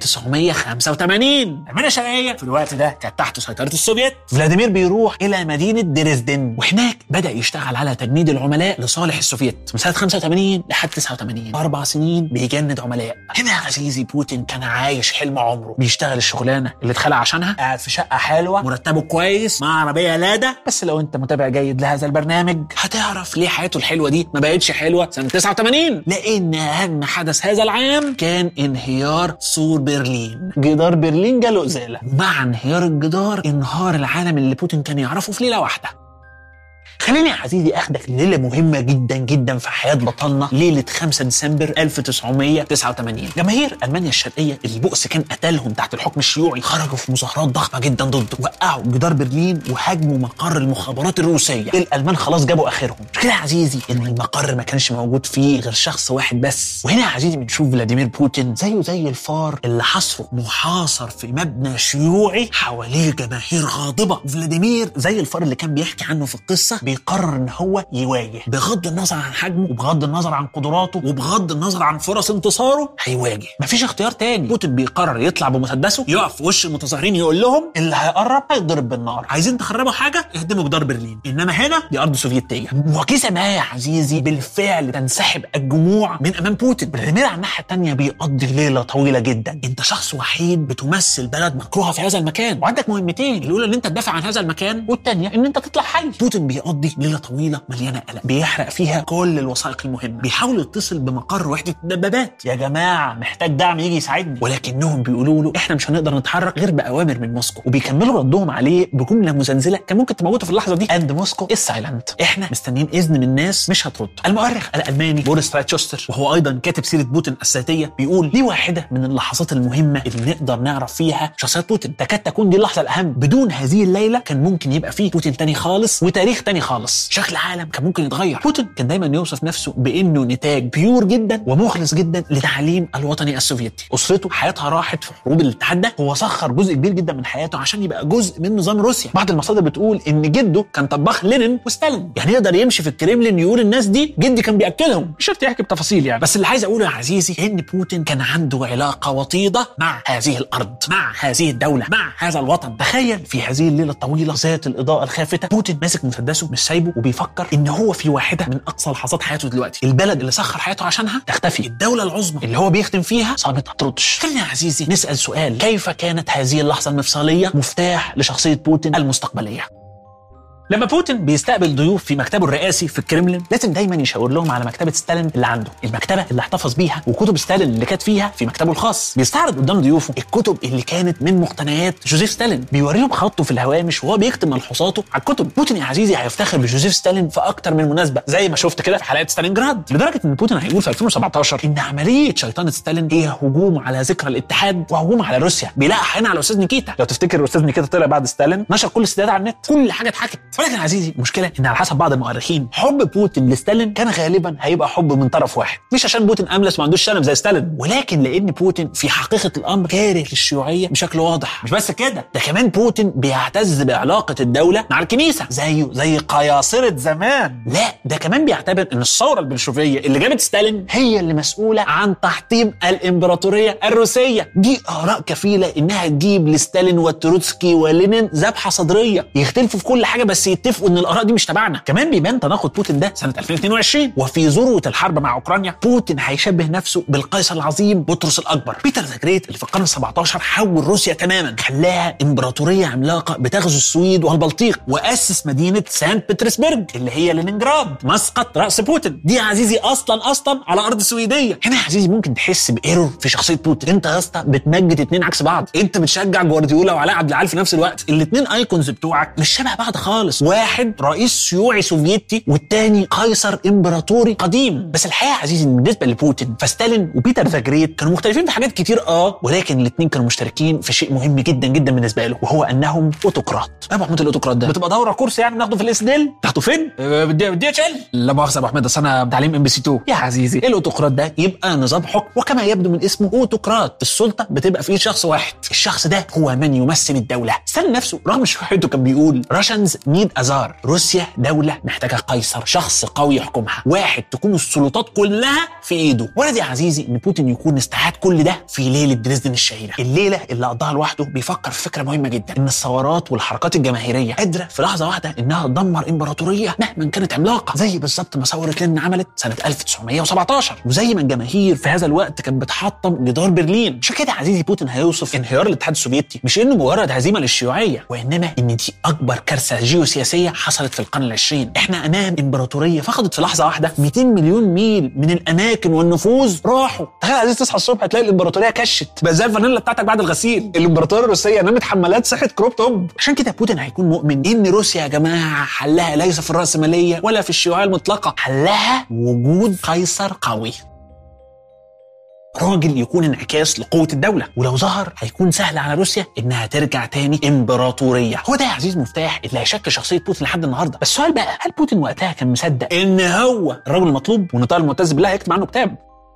1985 المانيا الشرقيه في الوقت ده كانت تحت سيطره السوفيت فلاديمير بيروح الى مدينه دريسدن وهناك بدا يشتغل على تجنيد العملاء لصالح السوفيت من سنه 85 لحد 89 اربع سنين بيجند عملاء هنا يا عزيزي بوتين كان عايش حلم عمره بيشتغل الشغلانه اللي اتخلق عشانها قاعد في شقه حلوه مرتبه كويس مع عربيه لادا بس لو انت متابع جيد لهذا البرنامج هتعرف ليه حياته الحلوه دي ما بقتش حلوه سنه 89 لان اهم حدث هذا العام كان انهيار سور برلين جدار برلين جاله ازاله مع انهيار الجدار انهار العالم اللي بوتين كان يعرفه في ليله واحده خليني يا عزيزي اخدك لليله مهمه جدا جدا في حياه بطلنا ليله 5 ديسمبر 1989 جماهير المانيا الشرقيه اللي البؤس كان قتلهم تحت الحكم الشيوعي خرجوا في مظاهرات ضخمه جدا ضده وقعوا جدار برلين وهاجموا مقر المخابرات الروسيه الالمان خلاص جابوا اخرهم مش كده يا عزيزي ان المقر ما كانش موجود فيه غير شخص واحد بس وهنا يا عزيزي بنشوف فلاديمير بوتين زيه زي الفار اللي حصره محاصر في مبنى شيوعي حواليه جماهير غاضبه فلاديمير زي الفار اللي كان بيحكي عنه في القصه بيقرر ان هو يواجه بغض النظر عن حجمه وبغض النظر عن قدراته وبغض النظر عن فرص انتصاره هيواجه مفيش اختيار تاني بوتين بيقرر يطلع بمسدسه يقف في وش المتظاهرين يقول لهم اللي هيقرب هيتضرب بالنار عايزين تخربوا حاجه اهدموا جدار برلين انما هنا دي ارض سوفيتيه وكيسه ما يا عزيزي بالفعل تنسحب الجموع من امام بوتين فلاديمير على الناحيه الثانيه بيقضي ليله طويله جدا انت شخص وحيد بتمثل بلد مكروهه في هذا المكان وعندك مهمتين الاولى ان انت تدافع عن هذا المكان والثانيه ان انت تطلع حي بوتين بيقضي ليله طويله مليانه قلق بيحرق فيها كل الوثائق المهمه بيحاول يتصل بمقر وحده الدبابات يا جماعه محتاج دعم يجي يساعدني ولكنهم بيقولوا له احنا مش هنقدر نتحرك غير باوامر من موسكو وبيكملوا ردهم عليه بجمله مزلزله كان ممكن تموته في اللحظه دي اند موسكو از سايلنت احنا مستنيين اذن من الناس مش هترد المؤرخ الالماني بوريس ترايتشوستر وهو ايضا كاتب سيره بوتين الذاتيه بيقول دي واحده من اللحظات المهمه اللي نقدر نعرف فيها شخصيه بوتين تكاد تكون دي اللحظه الاهم بدون هذه الليله كان ممكن يبقى فيه بوتين تاني خالص وتاريخ تاني خالص شكل العالم كان ممكن يتغير بوتين كان دايما يوصف نفسه بانه نتاج بيور جدا ومخلص جدا لتعليم الوطني السوفيتي اسرته حياتها راحت في حروب الاتحاد ده هو سخر جزء كبير جدا من حياته عشان يبقى جزء من نظام روسيا بعض المصادر بتقول ان جده كان طباخ لينين وستالين يعني يقدر يمشي في الكريملين يقول الناس دي جدي كان بياكلهم مش شرط يحكي بتفاصيل يعني بس اللي عايز اقوله يا عزيزي ان بوتين كان عنده علاقه وطيده مع هذه الارض مع هذه الدوله مع هذا الوطن تخيل في هذه الليله الطويله ذات الاضاءه الخافته بوتين ماسك مسدسه مش سايبه وبيفكر ان هو في واحده من اقصى لحظات حياته دلوقتي البلد اللي سخر حياته عشانها تختفي الدوله العظمى اللي هو بيخدم فيها صامت ما تردش خلينا يا عزيزي نسال سؤال كيف كانت هذه اللحظه المفصليه مفتاح لشخصيه بوتين المستقبليه لما بوتين بيستقبل ضيوف في مكتبه الرئاسي في الكريملين لازم دايما يشاور لهم على مكتبه ستالين اللي عنده المكتبه اللي احتفظ بيها وكتب ستالين اللي كانت فيها في مكتبه الخاص بيستعرض قدام ضيوفه الكتب اللي كانت من مقتنيات جوزيف ستالين بيوريهم خطه في الهوامش وهو بيكتب ملحوظاته على الكتب بوتين يا عزيزي هيفتخر بجوزيف ستالين في اكتر من مناسبه زي ما شفت كده في حلقه ستالينجراد لدرجه ان بوتين هيقول في 2017 ان عمليه شيطنه ستالين هي هجوم على ذكرى الاتحاد وهجوم على روسيا بيلاقي حين على الاستاذ نيكيتا لو تفتكر الاستاذ نيكيتا طلع بعد ستالين نشر كل السيدات على النت كل حاجه اتحكت ولكن يا عزيزي المشكله ان على حسب بعض المؤرخين حب بوتين لستالين كان غالبا هيبقى حب من طرف واحد مش عشان بوتين املس ما عندوش شنب زي ستالين ولكن لان بوتين في حقيقه الامر كاره للشيوعيه بشكل واضح مش بس كده ده كمان بوتين بيعتز بعلاقه الدوله مع الكنيسه زيه زي قياصره زمان لا ده كمان بيعتبر ان الثوره البلشفيه اللي جابت ستالين هي اللي مسؤوله عن تحطيم الامبراطوريه الروسيه دي اراء كفيله انها تجيب لستالين وتروتسكي ولينين ذبحه صدريه يختلفوا في كل حاجه بس يتفقوا ان الاراء دي مش تبعنا كمان بيبان تناقض بوتين ده سنه 2022 وفي ذروه الحرب مع اوكرانيا بوتين هيشبه نفسه بالقيصر العظيم بطرس الاكبر بيتر ذا جريت اللي في القرن ال17 حول روسيا تماما خلاها امبراطوريه عملاقه بتغزو السويد والبلطيق واسس مدينه سانت بطرسبرج اللي هي لينينجراد مسقط راس بوتين دي يا عزيزي اصلا اصلا على ارض سويديه هنا يا عزيزي ممكن تحس بايرور في شخصيه بوتين انت يا اسطى بتمجد اتنين عكس بعض انت بتشجع جوارديولا وعلاء عبد العال في نفس الوقت الاتنين ايكونز بتوعك مش شبه بعض خالص واحد رئيس شيوعي سوفيتي والتاني قيصر امبراطوري قديم بس الحقيقه يا عزيزي إن بالنسبه لبوتين فستالين وبيتر ذا جريت كانوا مختلفين في حاجات كتير اه ولكن الاتنين كانوا مشتركين في شيء مهم جدا جدا بالنسبه له وهو انهم اوتوقراط ايه يا ابو حميد الاوتوقراط ده بتبقى دوره كورس يعني بناخده في الاس ديل تاخده فين أه، بدي بدي اتش ال لا مؤاخذه يا ابو حميد اصل انا تعليم ام بي سي 2 يا عزيزي ايه الاوتوقراط ده يبقى نظام حكم وكما يبدو من اسمه اوتوقراط السلطه بتبقى في ايد شخص واحد الشخص ده هو من يمثل الدوله ستالين نفسه رغم شيوعيته كان بيقول راشنز نيد ازار روسيا دوله محتاجه قيصر شخص قوي يحكمها واحد تكون السلطات كلها في ايده ولد يا عزيزي ان بوتين يكون استعاد كل ده في ليله دريسدن الشهيره الليله اللي قضاها لوحده بيفكر في فكره مهمه جدا ان الثورات والحركات الجماهيريه قادره في لحظه واحده انها تدمر امبراطوريه مهما كانت عملاقه زي بالظبط ما ثوره لينين عملت سنه 1917 وزي ما الجماهير في هذا الوقت كانت بتحطم جدار برلين عشان كده عزيزي بوتين هيوصف انهيار الاتحاد السوفيتي مش انه مجرد هزيمه للشيوعيه وانما ان دي اكبر كارثه جيوسياسيه حصلت في القرن العشرين احنا امام امبراطوريه فقدت في لحظه واحده 200 مليون ميل من الاماكن والنفوذ راحوا تخيل عزيز تصحى الصبح تلاقي الامبراطوريه كشت بقى زي الفانيلا بتاعتك بعد الغسيل الامبراطوريه الروسيه نامت حمالات صحه كروب توب عشان كده بوتين هيكون مؤمن ان روسيا يا جماعه حلها ليس في الراسماليه ولا في الشيوعيه المطلقه حلها وجود قيصر قوي راجل يكون انعكاس لقوة الدولة ولو ظهر هيكون سهل على روسيا انها ترجع تاني امبراطورية هو ده يا عزيز مفتاح اللي هيشكل شخصية بوتين لحد النهاردة بس السؤال بقى هل بوتين وقتها كان مصدق ان هو الرجل المطلوب ونطال المعتز بالله هيكتب عنه كتاب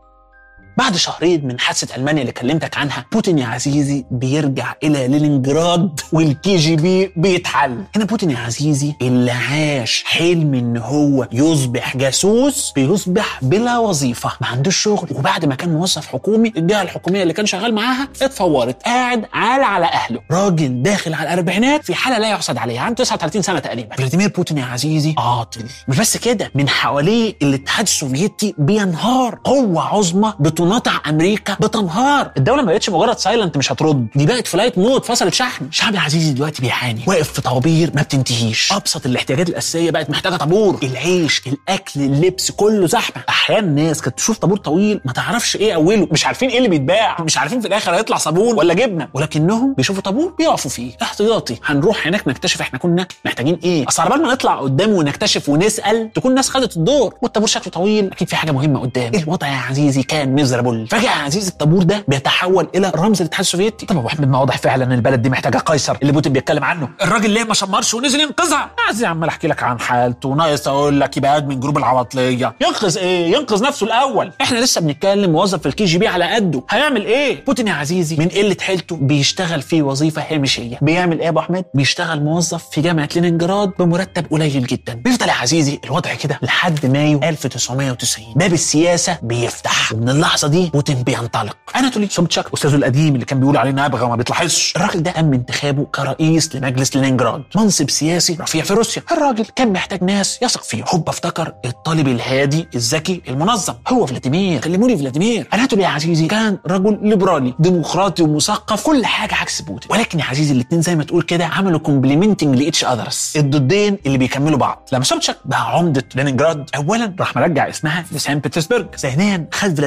بعد شهرين من حادثه المانيا اللي كلمتك عنها بوتين يا عزيزي بيرجع الى لينينجراد والكي جي بي بيتحل هنا بوتين يا عزيزي اللي عاش حلم ان هو يصبح جاسوس بيصبح بلا وظيفه ما عندوش شغل وبعد ما كان موظف حكومي الجهه الحكوميه اللي كان شغال معاها اتفورت قاعد عال على اهله راجل داخل على الاربعينات في حاله لا يحسد عليها عنده 39 سنه تقريبا فلاديمير بوتين يا عزيزي عاطل مش بس كده من حواليه الاتحاد السوفيتي بينهار قوه عظمى بتناطع امريكا بتنهار الدوله ما بقتش مجرد سايلنت مش هترد دي بقت فلايت مود فصلت شحن الشعب العزيزي دلوقتي بيعاني واقف في طوابير ما بتنتهيش ابسط الاحتياجات الاساسيه بقت محتاجه طابور العيش الاكل اللبس كله زحمه احيانا الناس كانت تشوف طابور طويل ما تعرفش ايه اوله مش عارفين ايه اللي بيتباع مش عارفين في الاخر هيطلع صابون ولا جبنه ولكنهم بيشوفوا طابور بيقفوا فيه احتياطي هنروح هناك نكتشف احنا كنا محتاجين ايه اصل عبال ما نطلع قدام ونكتشف ونسال تكون الناس خدت الدور والطابور شكله طويل اكيد في حاجه مهمه قدام الوضع يا عزيزي كان ميزرابل فجاه يا عزيزي الطابور ده بيتحول الى رمز الاتحاد السوفيتي طب يا ابو احمد ما واضح فعلا ان البلد دي محتاجه قيصر اللي بوتين بيتكلم عنه الراجل ليه ما شمرش ونزل ينقذها عايز عمال احكي لك عن حالته وناقص اقول لك يبقى من جروب العواطليه ينقذ ايه ينقذ نفسه الاول احنا لسه بنتكلم موظف في الكي جي بي على قده هيعمل ايه بوتين يا عزيزي من قله حيلته بيشتغل في وظيفه هامشيه بيعمل ايه يا ابو احمد بيشتغل موظف في جامعه لينينجراد بمرتب قليل جدا بيفضل يا عزيزي الوضع كده لحد مايو 1990 باب السياسه بيفتح ومن اللحظه دي بوتين بينطلق اناتولي سومتشاك استاذه القديم اللي كان بيقول عليه نابغه وما بيتلاحظش الراجل ده تم انتخابه كرئيس لمجلس لينينجراد منصب سياسي رفيع في روسيا الراجل كان محتاج ناس يثق فيهم هوب افتكر الطالب الهادي الذكي المنظم هو فلاديمير كلموني فلاديمير اناتولي يا عزيزي كان رجل ليبرالي ديمقراطي ومثقف كل حاجه عكس بوتين ولكن يا عزيزي الاثنين زي ما تقول كده عملوا كومبليمنتنج لاتش اذرز الضدين اللي بيكملوا بعض لما سومتشاك بقى عمده لينينجراد اولا راح مرجع اسمها لسان بطرسبرج ثانيا خد فلاديمير بوتين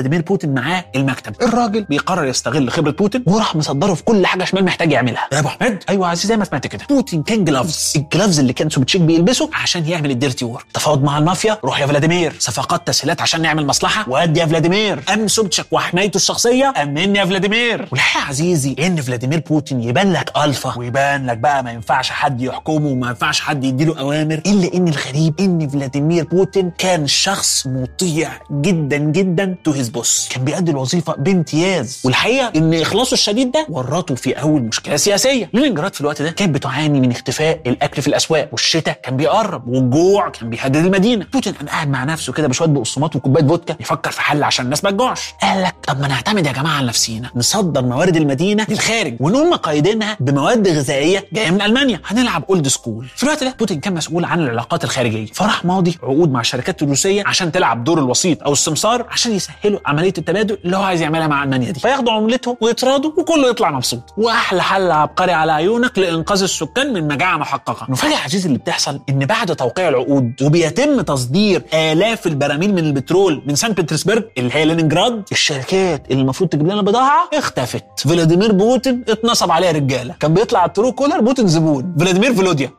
بوتين معاه المكتب الراجل بيقرر يستغل خبره بوتين وراح مصدره في كل حاجه شمال محتاج يعملها يا ابو حميد ايوه يا عزيزي زي ما سمعت كده بوتين كان جلافز الجلافز اللي كان سوبتشيك بيلبسه عشان يعمل الديرتي وور تفاوض مع المافيا روح يا فلاديمير صفقات تسهيلات عشان نعمل مصلحه وادي يا فلاديمير ام سوبتشك وحمايته الشخصيه امني يا فلاديمير والحقيقه يا عزيزي ان فلاديمير بوتين يبان لك الفا ويبان لك بقى ما ينفعش حد يحكمه وما ينفعش حد يديله اوامر الا ان الغريب ان فلاديمير بوتين كان شخص مطيع جدا جدا تو هيز بوس كان بيأدي الوظيفه بامتياز والحقيقه ان اخلاصه الشديد ده ورطه في اول مشكله سياسيه لينينجراد في الوقت ده كانت بتعاني من اختفاء الاكل في الاسواق والشتاء كان بيقرب والجوع كان بيهدد المدينه بوتين كان قاعد مع نفسه كده بشويه بقسماط وكوبايه فودكا يفكر في حل عشان الناس ما تجوعش قال لك طب ما نعتمد يا جماعه على نفسينا نصدر موارد المدينه للخارج ونقوم مقايدينها بمواد غذائيه جايه من المانيا هنلعب اولد سكول في الوقت ده بوتين كان مسؤول عن العلاقات الخارجيه فراح ماضي عقود مع الشركات الروسيه عشان تلعب دور الوسيط او السمسار عشان يسهلوا عمليه التبادل اللي هو عايز يعملها مع المانيا دي فياخدوا عملتهم ويتراضوا وكله يطلع مبسوط واحلى حل عبقري على عيونك لانقاذ السكان من مجاعه محققه المفاجاه يا عزيزي اللي بتحصل ان بعد توقيع العقود وبيتم تصدير الاف البراميل من البترول من سان بطرسبرغ اللي هي لينينجراد الشركات اللي المفروض تجيب لنا بضاعه اختفت فلاديمير بوتين اتنصب عليها رجاله كان بيطلع على الترو كولر بوتين زبون فلاديمير فلوديا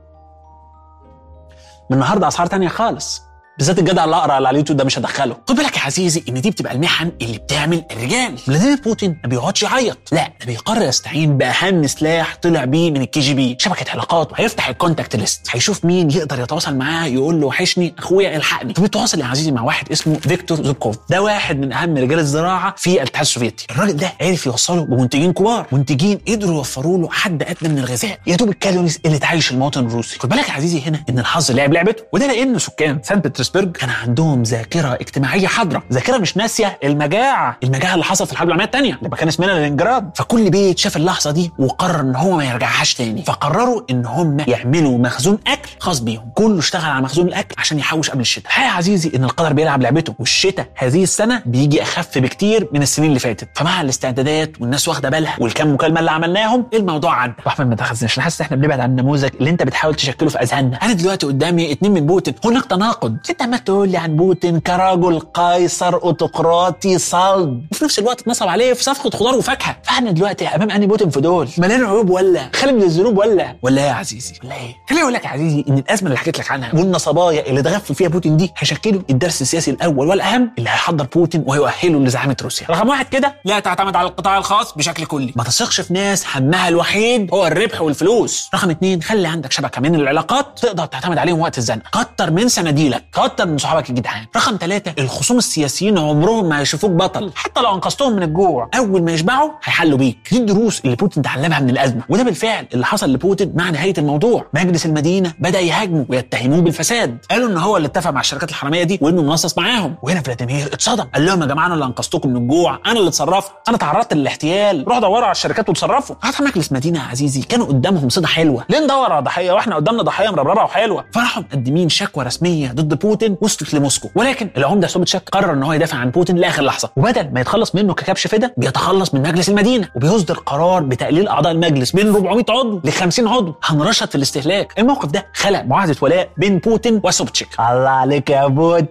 من النهارده اسعار تانية خالص بالذات الجدع اللي اقرا على اليوتيوب ده مش هدخله خد بالك يا عزيزي ان دي بتبقى المحن اللي بتعمل الرجال فلاديمير بوتين ما بيقعدش يعيط لا ده بيقرر يستعين باهم سلاح طلع بيه من الكي جي بي شبكه علاقات هيفتح الكونتاكت ليست هيشوف مين يقدر يتواصل معاه يقول له وحشني اخويا الحقني فبيتواصل يا عزيزي مع واحد اسمه فيكتور زوبكوف ده واحد من اهم رجال الزراعه في الاتحاد السوفيتي الراجل ده عرف يوصله بمنتجين كبار منتجين قدروا يوفروا له حد ادنى من الغذاء يا دوب الكالوريز اللي تعيش المواطن الروسي خد بالك يا عزيزي هنا ان الحظ لعب لعبته وده لان سكان سان بطرسبرغ كان عندهم ذاكره اجتماعيه حاضره ذاكره مش ناسيه المجاعه المجاعه اللي حصلت في الحرب العالميه الثانيه اللي كان اسمها لينينجراد فكل بيت شاف اللحظه دي وقرر ان هو ما يرجعهاش تاني فقرروا ان هم يعملوا مخزون اكل خاص بيهم كله اشتغل على مخزون الاكل عشان يحوش قبل الشتاء الحقيقه يا عزيزي ان القدر بيلعب لعبته والشتاء هذه السنه بيجي اخف بكتير من السنين اللي فاتت فمع الاستعدادات والناس واخده بالها والكم مكالمه اللي عملناهم الموضوع عدى احمد ما تاخذناش انا حاسس ان احنا بنبعد عن النموذج اللي انت بتحاول تشكله في اذهاننا انا دلوقتي قدامي اتنين من بوتين هناك تناقض انت عمال تقول لي عن بوتين كرجل قيصر اوتقراطي صلب وفي نفس الوقت اتنصب عليه في صفقه خضار وفاكهه فاحنا دلوقتي امام اني بوتين في دول مليان عيوب ولا خالي من الذنوب ولا ولا ايه يا عزيزي ولا ايه خليني اقول لك يا عزيزي ان الازمه اللي حكيت لك عنها والنصبايا اللي تغفل فيها بوتين دي هيشكلوا الدرس السياسي الاول والاهم اللي هيحضر بوتين وهيؤهله لزعامه روسيا رقم واحد كده لا تعتمد على القطاع الخاص بشكل كلي ما تثقش في ناس همها الوحيد هو الربح والفلوس رقم اتنين خلي عندك شبكه من العلاقات تقدر تعتمد عليهم وقت الزنقه كتر من صناديلك كتر من صحابك الجدعان رقم ثلاثة الخصوم السياسيين عمرهم ما هيشوفوك بطل حتى لو انقذتهم من الجوع اول ما يشبعوا هيحلوا بيك دي الدروس اللي بوتين تعلمها من الازمه وده بالفعل اللي حصل لبوتين مع نهايه الموضوع مجلس المدينه بدا يهاجمه ويتهموه بالفساد قالوا ان هو اللي اتفق مع الشركات الحراميه دي وانه منصص معاهم وهنا فلاديمير اتصدم قال لهم يا جماعه انا اللي انقذتكم من الجوع انا اللي اتصرفت انا تعرضت للاحتيال روحوا دوروا على الشركات وتصرفوا حتى مجلس مدينه يا عزيزي كانوا قدامهم صيده حلوه ليه ندور على ضحيه واحنا قدامنا ضحيه مربربه وحلوه فراحوا مقدمين شكوى رسميه ضد بوتين وصلت لموسكو ولكن العمده سوبتشاك قرر ان هو يدافع عن بوتين لاخر لحظه وبدل ما يتخلص منه ككبش فدا بيتخلص من مجلس المدينه وبيصدر قرار بتقليل اعضاء المجلس من 400 عضو ل 50 عضو هنرشد في الاستهلاك الموقف ده خلق معاهده ولاء بين بوتين وسوبتشيك الله عليك يا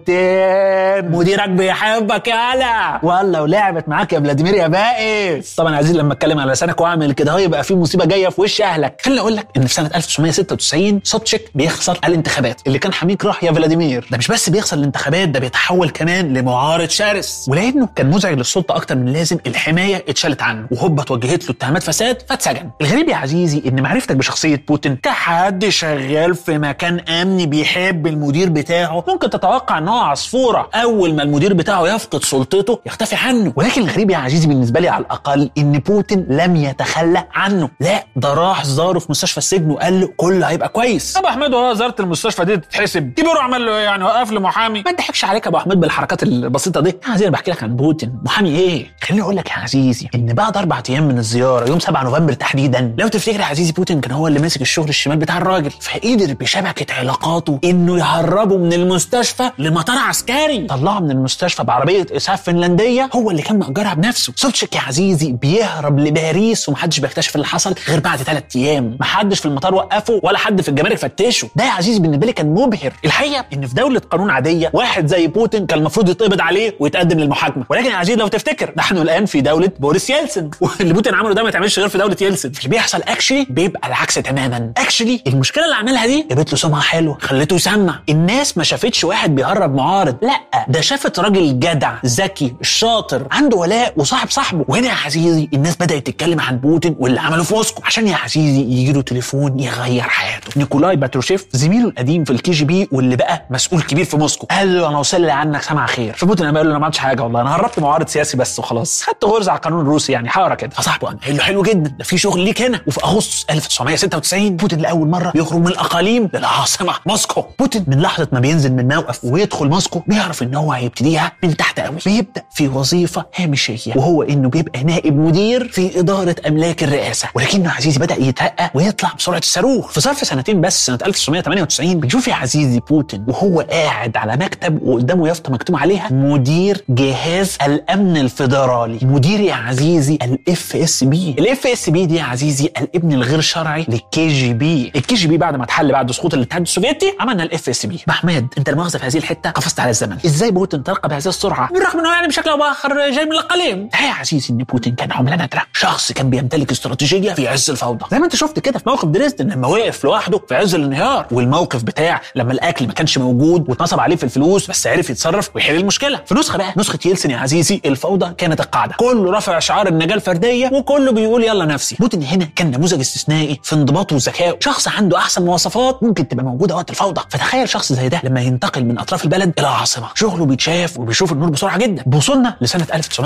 بوتين مديرك بيحبك يالا والله ولعبت معاك يا فلاديمير يا بائس طبعا يا عزيزي لما اتكلم على لسانك واعمل كده هو يبقى في مصيبه جايه في وش اهلك خليني اقول لك ان في سنه 1996 سوبتشيك بيخسر الانتخابات اللي كان حميك راح يا فلاديمير ده مش بس بيخسر الانتخابات ده بيتحول كمان لمعارض شرس ولانه كان مزعج للسلطه اكتر من لازم الحمايه اتشالت عنه وهوبا اتوجهت له اتهامات فساد فاتسجن الغريب يا عزيزي ان معرفتك بشخصيه بوتين كحد شغال في مكان امني بيحب المدير بتاعه ممكن تتوقع ان هو عصفوره اول ما المدير بتاعه يفقد سلطته يختفي عنه ولكن الغريب يا عزيزي بالنسبه لي على الاقل ان بوتين لم يتخلى عنه لا ده راح زاره في مستشفى السجن وقال له كله هيبقى كويس ابو احمد وهو زارت المستشفى دي تتحسب تيبرو عمل له ايه يعني وقف له محامي ما تضحكش عليك يا ابو احمد بالحركات البسيطه دي يا عزيزي انا بحكي لك عن بوتين محامي ايه خليني اقول لك يا عزيزي ان بعد اربع ايام من الزياره يوم 7 نوفمبر تحديدا لو تفتكر يا عزيزي بوتين كان هو اللي ماسك الشغل الشمال بتاع الراجل فقدر بشبكه علاقاته انه يهربه من المستشفى لمطار عسكري طلعه من المستشفى بعربيه اسعاف فنلنديه هو اللي كان مأجرها بنفسه سوتشيك يا عزيزي بيهرب لباريس ومحدش بيكتشف اللي حصل غير بعد ثلاث ايام محدش في المطار وقفه ولا حد في الجمارك فتشه ده يا عزيزي بالنسبه لي كان مبهر الحقيقه ان في دوله دوله قانون عاديه واحد زي بوتين كان المفروض يتقبض عليه ويتقدم للمحاكمه ولكن يا عزيز لو تفتكر نحن الان في دوله بوريس يلسن واللي بوتين عمله ده ما يتعملش غير في دوله يلسن اللي بيحصل اكشلي بيبقى العكس تماما اكشلي المشكله اللي عملها دي جابت له سمعه حلوه خلته يسمع الناس ما شافتش واحد بيهرب معارض لا ده شافت راجل جدع ذكي الشاطر عنده ولاء وصاحب صاحبه وهنا يا عزيزي الناس بدات تتكلم عن بوتين واللي عمله في موسكو عشان يا عزيزي يجي له تليفون يغير حياته نيكولاي باتروشيف زميله القديم في الكي جي بي واللي بقى مسؤول كبير في موسكو قال له انا وصل لي عنك سمع خير فبوتين قام قال له انا ما عملتش حاجه والله انا هربت معارض سياسي بس وخلاص خدت غرزه على القانون الروسي يعني حاره كده فصاحبه قام قال له حلو جدا ده في شغل ليك هنا وفي اغسطس 1996 بوتين لاول مره بيخرج من الاقاليم للعاصمه موسكو بوتين من لحظه ما بينزل من موقف ويدخل موسكو بيعرف ان هو هيبتديها من تحت قوي بيبدا في وظيفه هامشيه وهو انه بيبقى نائب مدير في اداره املاك الرئاسه ولكنه يا عزيزي بدا يترقى ويطلع بسرعه الصاروخ في ظرف سنتين بس سنه 1998 بنشوف يا عزيزي بوتين وهو قاعد على مكتب وقدامه يافطه مكتوب عليها مدير جهاز الامن الفيدرالي مدير يا عزيزي الاف اس بي الاف اس بي دي يا عزيزي الابن الغير شرعي للكي جي بي الكي جي بي بعد ما اتحل بعد سقوط الاتحاد السوفيتي عملنا الاف اس بي محمد انت المؤاخذه في هذه الحته قفزت على الزمن ازاي بوتين ترقى بهذه السرعه بالرغم انه يعني بشكل او باخر جاي من الاقاليم لا يا عزيزي ان بوتين كان عمله نادره شخص كان بيمتلك استراتيجيه في عز الفوضى زي ما انت شفت كده في موقف دريسدن لما وقف لوحده في عز الانهيار والموقف بتاع لما الاكل ما كانش موجود واتنصب عليه في الفلوس بس عرف يتصرف ويحل المشكله في نسخه بقى نسخه يلسن يا عزيزي الفوضى كانت القاعده كله رافع شعار النجاه الفرديه وكله بيقول يلا نفسي بوتين هنا كان نموذج استثنائي في انضباطه وذكائه شخص عنده احسن مواصفات ممكن تبقى موجوده وقت الفوضى فتخيل شخص زي ده لما ينتقل من اطراف البلد الى العاصمه شغله بيتشاف وبيشوف النور بسرعه جدا بوصلنا لسنه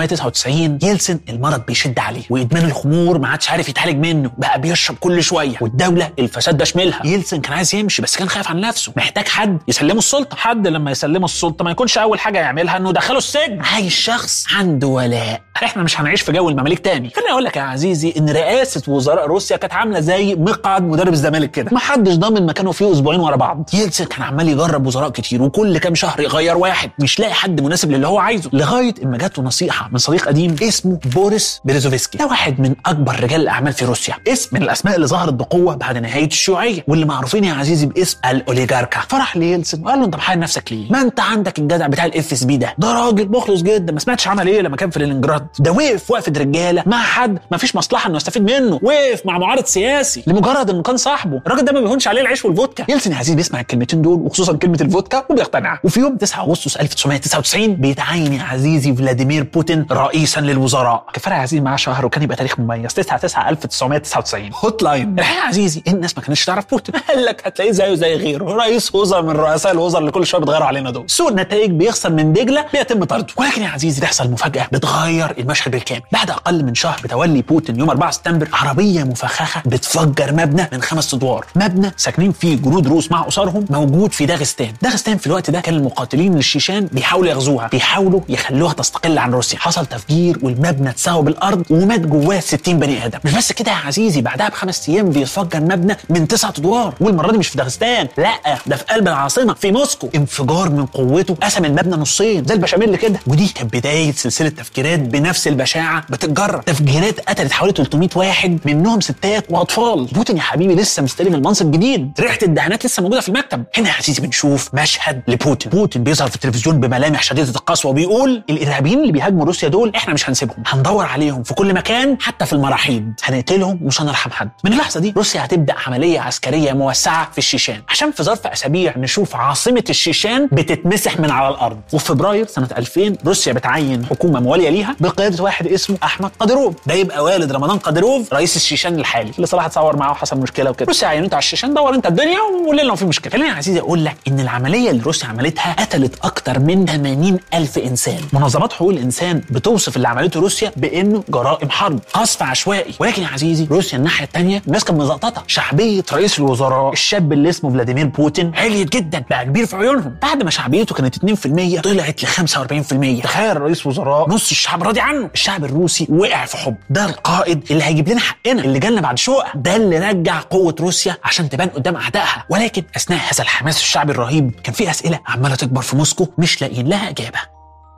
1999 يلسن المرض بيشد عليه وادمان الخمور ما عادش عارف يتعالج منه بقى بيشرب كل شويه والدوله الفساد ده شملها يلسن كان عايز يمشي بس كان خايف عن نفسه محتاج حد يسلمه السلطه حد لما يسلمه السلطه ما يكونش اول حاجه يعملها انه يدخله السجن عايز شخص عنده ولاء احنا مش هنعيش في جو المماليك تاني خليني اقول لك يا عزيزي ان رئاسه وزراء روسيا كانت عامله زي مقعد مدرب الزمالك كده ما حدش ضامن مكانه فيه اسبوعين ورا بعض يلسن كان عمال يجرب وزراء كتير وكل كام شهر يغير واحد مش لاقي حد مناسب للي هو عايزه لغايه اما جات له نصيحه من صديق قديم اسمه بوريس بيريزوفسكي ده واحد من اكبر رجال الاعمال في روسيا اسم من الاسماء اللي ظهرت بقوه بعد نهايه الشيوعيه واللي معروفين يا عزيزي باسم الاوليجاركا فرح ليلسن وقال له انت محايل نفسك ليه ما انت عندك الجدع بتاع الاف اس بي ده ده راجل مخلص جدا ما سمعتش عمل ايه لما كان في لينينجراد ده وقف وقفه رجاله مع حد ما فيش مصلحه انه يستفيد منه وقف مع معارض سياسي لمجرد انه كان صاحبه الراجل ده ما بيهونش عليه العيش والفودكا يلسن يا عزيزي بيسمع الكلمتين دول وخصوصا كلمه الفودكا وبيقتنع وفي يوم 9 اغسطس 1999 بيتعين يا عزيزي فلاديمير بوتين رئيسا للوزراء كفايه يا عزيزي معاه شهر وكان يبقى تاريخ مميز 9 9 1999 هوت لاين الحقيقه يا عزيزي الناس ما كانتش تعرف بوتين قال لك هتلاقيه زيه زي غيره رئيس وزراء من رؤساء الوزراء اللي كل شويه بيتغيروا علينا دول سوء النتائج بيخسر من دجله بيتم طرده ولكن يا عزيزي تحصل مفاجاه بتغير المشهد بالكامل بعد اقل من شهر بتولي بوتين يوم 4 سبتمبر عربيه مفخخه بتفجر مبنى من خمس ادوار مبنى ساكنين فيه جنود روس مع اسرهم موجود في داغستان داغستان في الوقت ده كان المقاتلين للشيشان بيحاولوا يغزوها بيحاولوا يخلوها تستقل عن روسيا حصل تفجير والمبنى اتساوى بالارض ومات جواه 60 بني ادم مش بس كده يا عزيزي بعدها بخمس ايام بيتفجر مبنى من تسعة ادوار والمره دي مش في داغستان لا ده في قلب العاصمه في موسكو انفجار من قوته قسم المبنى نصين زي البشاميل كده ودي كانت بدايه سلسله تفجيرات بنفس البشاعه بتتجرب تفجيرات قتلت حوالي 300 واحد منهم ستات واطفال بوتين يا حبيبي لسه مستلم المنصب جديد ريحه الدهانات لسه موجوده في المكتب هنا يا عزيزي بنشوف مشهد لبوتين بوتين بيظهر في التلفزيون بملامح شديده القسوه وبيقول الارهابيين اللي بيهاجموا روسيا دول احنا مش هنسيبهم هندور عليهم في كل مكان حتى في المراحيض هنقتلهم ومش هنرحم حد من اللحظه دي روسيا هتبدا عمليه عسكريه موسعه في الشيشان عشان في ظرف اسابيع نشوف عاصمه الشيشان بتتمسح من على الارض وفي فبراير سنه 2000 روسيا بتعين حكومه مواليه ليها بقياده واحد اسمه احمد قادروف ده يبقى والد رمضان قادروف رئيس الشيشان الحالي اللي صلاح اتصور معاه وحصل مشكله وكده روسيا عينته على الشيشان دور انت الدنيا وقول لنا لو في مشكله خليني يا عزيزي اقول لك ان العمليه اللي روسيا عملتها قتلت اكتر من 80 الف انسان منظمات حقوق الانسان بتوصف اللي عملته روسيا بانه جرائم حرب قصف عشوائي ولكن يا عزيزي روسيا الناحيه الثانيه الناس كانت مزقططه شعبيه رئيس الوزراء الشاب اللي اسمه فلاديمير بوتين عليت جدا بقى كبير في عيونهم بعد ما شعبيته كانت 2% طلعت ل 45% تخيل رئيس وزراء نص الشعب راضي عنه الشعب الروسي وقع في حب ده القائد اللي هيجيب لنا حقنا اللي جالنا بعد شقق ده اللي رجع قوه روسيا عشان تبان قدام اعدائها ولكن اثناء هذا الحماس الشعبي الرهيب كان في اسئله عماله تكبر في موسكو مش لاقيين لها اجابه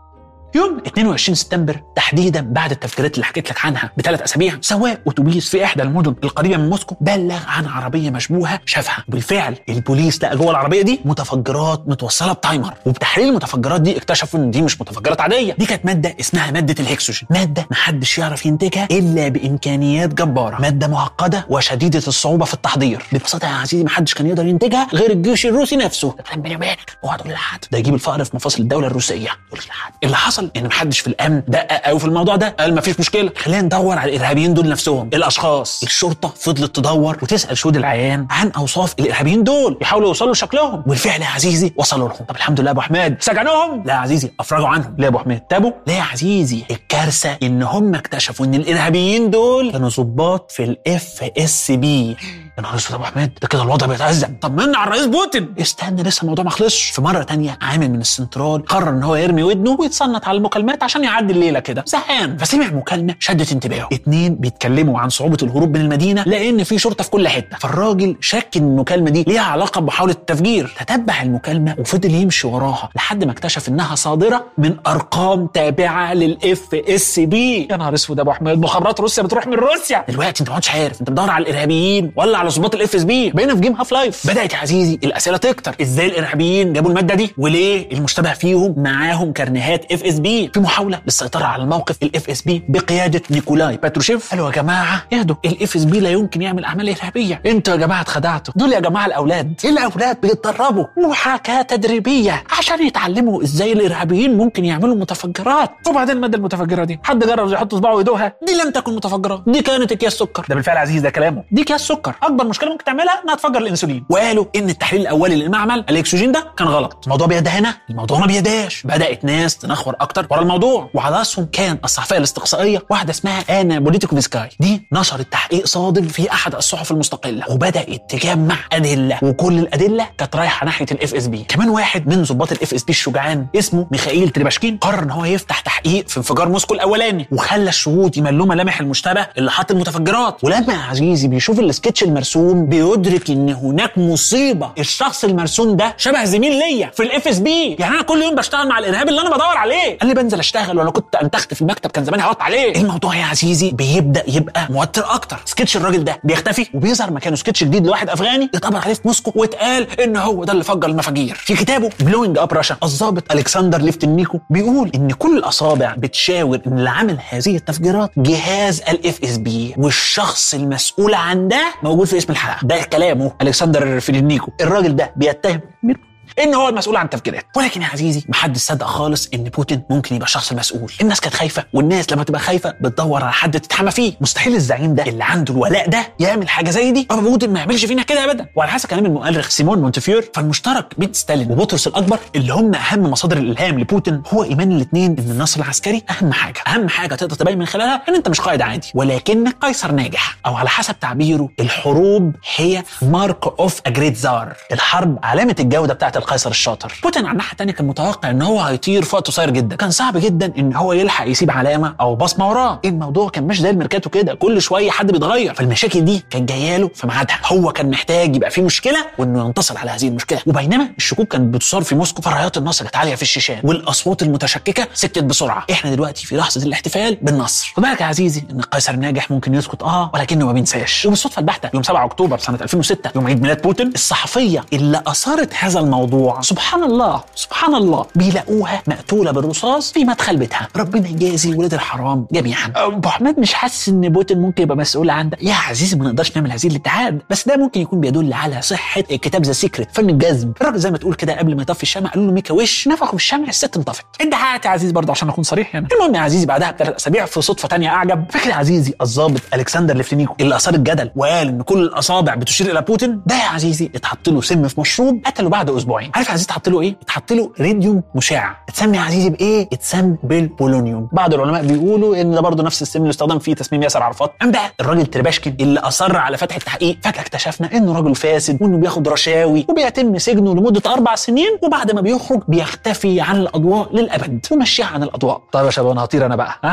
يوم 22 سبتمبر تحديدا بعد التفجيرات اللي حكيت لك عنها بثلاث اسابيع سواق اتوبيس في احدى المدن القريبه من موسكو بلغ عن عربيه مشبوهه شافها وبالفعل البوليس لقى جوه العربيه دي متفجرات متوصله بتايمر وبتحليل المتفجرات دي اكتشفوا ان دي مش متفجرات عاديه دي كانت ماده اسمها ماده الهكسوجين ماده محدش يعرف ينتجها الا بامكانيات جباره ماده معقده وشديده الصعوبه في التحضير ببساطه يا عزيزي محدش كان يقدر ينتجها غير الجيش الروسي نفسه ده كلام بيني وبينك اوعى تقول لحد ده يجيب الفقر في مفاصل الدوله الروسيه تقول لحد اللي حصل ان محدش في الامن دقق قوي في الموضوع ده قال مفيش مشكله خلينا ندور على الارهابيين دول نفسهم الاشخاص الشرطه فضلت تدور وتسال شهود العيان عن اوصاف الارهابيين دول يحاولوا يوصلوا لشكلهم والفعل يا عزيزي وصلوا لهم طب الحمد لله يا ابو حماد سجنوهم لا يا عزيزي افرجوا عنهم ليه يا ابو حماد تابوا لا يا عزيزي الكارثه ان هم اكتشفوا ان الارهابيين دول كانوا ضباط في الاف اس بي يا نهار اسود يا ابو حماد ده كده الوضع بيتأزم طمنا على الرئيس بوتين استنى لسه الموضوع ما خلصش في مره تانية عامل من السنترال قرر ان هو يرمي ودنه ويتصنت على المكالمات عشان يعدي الليله كده زهقان فسمع مكالمه شدت انتباهه اتنين بيتكلموا عن صعوبه الهروب من المدينه لان في شرطه في كل حته فالراجل شك ان المكالمه دي ليها علاقه بمحاوله التفجير تتبع المكالمه وفضل يمشي وراها لحد ما اكتشف انها صادره من ارقام تابعه للاف اس بي يا نهار اسود يا ابو حميد مخابرات روسيا بتروح من روسيا دلوقتي انت ما عادش عارف انت بتدور على الارهابيين ولا على ضباط الاف اس بي بقينا في جيم هاف لايف بدات يا عزيزي الاسئله تكتر ازاي الارهابيين جابوا الماده دي وليه المشتبه فيهم معاهم كارنيهات اف اس بي في محاوله للسيطره على الموقف الاف اس بي بقياده نيكولاي باتروشيف قالوا يا جماعه اهدوا الاف اس بي لا يمكن يعمل اعمال ارهابيه انتوا يا جماعه اتخدعتوا دول يا جماعه الاولاد الاولاد بيتدربوا محاكاه تدريبيه عشان يتعلموا ازاي الارهابيين ممكن يعملوا متفجرات وبعدين الماده المتفجره دي حد جرب يحط صباعه ويدوها دي لم تكن متفجرات دي كانت اكياس سكر ده بالفعل عزيز ده كلامه دي اكياس سكر اكبر مشكله ممكن تعملها انها تفجر الانسولين وقالوا ان التحليل الاولي للمعمل الاكسجين ده كان غلط الموضوع بيد هنا الموضوع ما بيداش بدات ناس تنخور اكتر ورا الموضوع وعلى راسهم كان الصحفيه الاستقصائيه واحده اسمها انا بوليتيكوفسكاي دي نشرت تحقيق صادم في احد الصحف المستقله وبدات تجمع ادله وكل الادله كانت رايحه ناحيه الاف اس بي كمان واحد من ضباط الاف اس بي الشجعان اسمه ميخائيل تريباشكين قرر ان هو يفتح تحقيق في انفجار موسكو الاولاني وخلى الشهود يملوا ملامح المشتبه اللي حط المتفجرات ولما يا عزيزي بيشوف السكتش المرسوم بيدرك ان هناك مصيبه الشخص المرسوم ده شبه زميل ليا في الاف اس بي يعني انا كل يوم بشتغل مع الارهاب اللي انا بدور عليه قال لي بنزل اشتغل ولو كنت انتخت في المكتب كان زماني هقط عليه الموضوع يا عزيزي بيبدا يبقى موتر اكتر سكتش الراجل ده بيختفي وبيظهر مكانه سكتش جديد لواحد افغاني اتقبض عليه في موسكو واتقال ان هو ده اللي فجر المفاجير في كتابه بلوينج اب راشا الضابط الكسندر ليفتنيكو بيقول ان كل الاصابع بتشاور ان اللي عمل هذه التفجيرات جهاز الاف اس بي والشخص المسؤول عن ده موجود في اسم الحلقه ده كلامه الكسندر فيدنيكو الراجل ده بيتهم مين ان هو المسؤول عن التفجيرات ولكن يا عزيزي محدش صدق خالص ان بوتين ممكن يبقى الشخص المسؤول الناس كانت خايفه والناس لما تبقى خايفه بتدور على حد تتحمى فيه مستحيل الزعيم ده اللي عنده الولاء ده يعمل حاجه زي دي بابا بوتين ما يعملش فينا كده ابدا وعلى حسب كلام المؤرخ سيمون مونتفيور فالمشترك بين ستالين وبطرس الاكبر اللي هم اهم مصادر الالهام لبوتين هو ايمان الاثنين ان النصر العسكري اهم حاجه اهم حاجه تقدر تبين من خلالها ان انت مش قائد عادي ولكنك قيصر ناجح او على حسب تعبيره الحروب هي مارك اوف ا جريت زار الحرب علامه الجوده بتاعت القيصر الشاطر بوتين على الناحيه الثانيه كان متوقع ان هو هيطير في وقت قصير جدا كان صعب جدا ان هو يلحق يسيب علامه او بصمه وراه الموضوع كان مش زي الميركاتو كده كل شويه حد بيتغير فالمشاكل دي كانت جايه له في ميعادها هو كان محتاج يبقى في مشكله وانه ينتصر على هذه المشكله وبينما الشكوك كانت بتصار في موسكو فرايات النصر كانت عاليه في الشيشان والاصوات المتشككه سكت بسرعه احنا دلوقتي في لحظه الاحتفال بالنصر خد بالك يا عزيزي ان القيصر ناجح ممكن يسكت اه ولكنه ما بينساش وبالصدفه البحته يوم 7 اكتوبر سنه 2006 يوم عيد ميلاد بوتين الصحفيه اللي اثارت هذا الموضوع سبحان الله سبحان الله بيلاقوها مقتوله بالرصاص في مدخل بيتها ربنا يجازي ولاد الحرام جميعا ابو احمد مش حاسس ان بوتين ممكن يبقى مسؤول عن ده يا عزيزي ما نقدرش نعمل هذه الاتحاد بس ده ممكن يكون بيدل على صحه كتاب ذا سيكريت فن الجذب الراجل زي ما تقول كده قبل ما يطفي الشمع قالوا له ميكا وش نفخوا الشمع الست انطفت انت حياتي يا عزيز برضه عشان اكون صريح هنا المهم يا عزيزي بعدها بثلاث اسابيع في صدفه تانية اعجب فاكر يا عزيزي الضابط الكسندر ليفتنيكو اللي اثار الجدل وقال ان كل الاصابع بتشير الى بوتين ده يا عزيزي اتحط له سم في مشروب قتله بعد اسبوعين عارف يا عزيزي اتحط له ايه اتحط له راديوم مشع اتسمى يا عزيزي بايه اتسمى بالبولونيوم بعض العلماء بيقولوا ان ده برضه نفس السم اللي استخدم فيه تسميم ياسر عرفات ام بقى الراجل ترباشكن اللي اصر على فتح التحقيق فجاه اكتشفنا انه راجل فاسد وانه بياخد رشاوي وبيتم سجنه لمده اربع سنين وبعد ما بيخرج بيختفي عن الاضواء للابد ومشيها عن الاضواء طيب يا شباب انا هطير انا بقى ها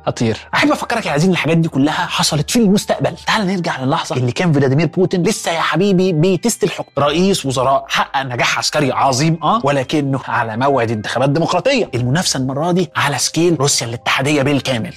خطير احب افكرك يا عزيزي الحاجات دي كلها حصلت في المستقبل تعال نرجع للحظه اللي كان فلاديمير بوتين لسه يا حبيبي بيتست الحكم رئيس وزراء حقق نجاح عسكري عظيم اه ولكنه على موعد انتخابات ديمقراطيه المنافسه المره دي على سكيل روسيا الاتحاديه بالكامل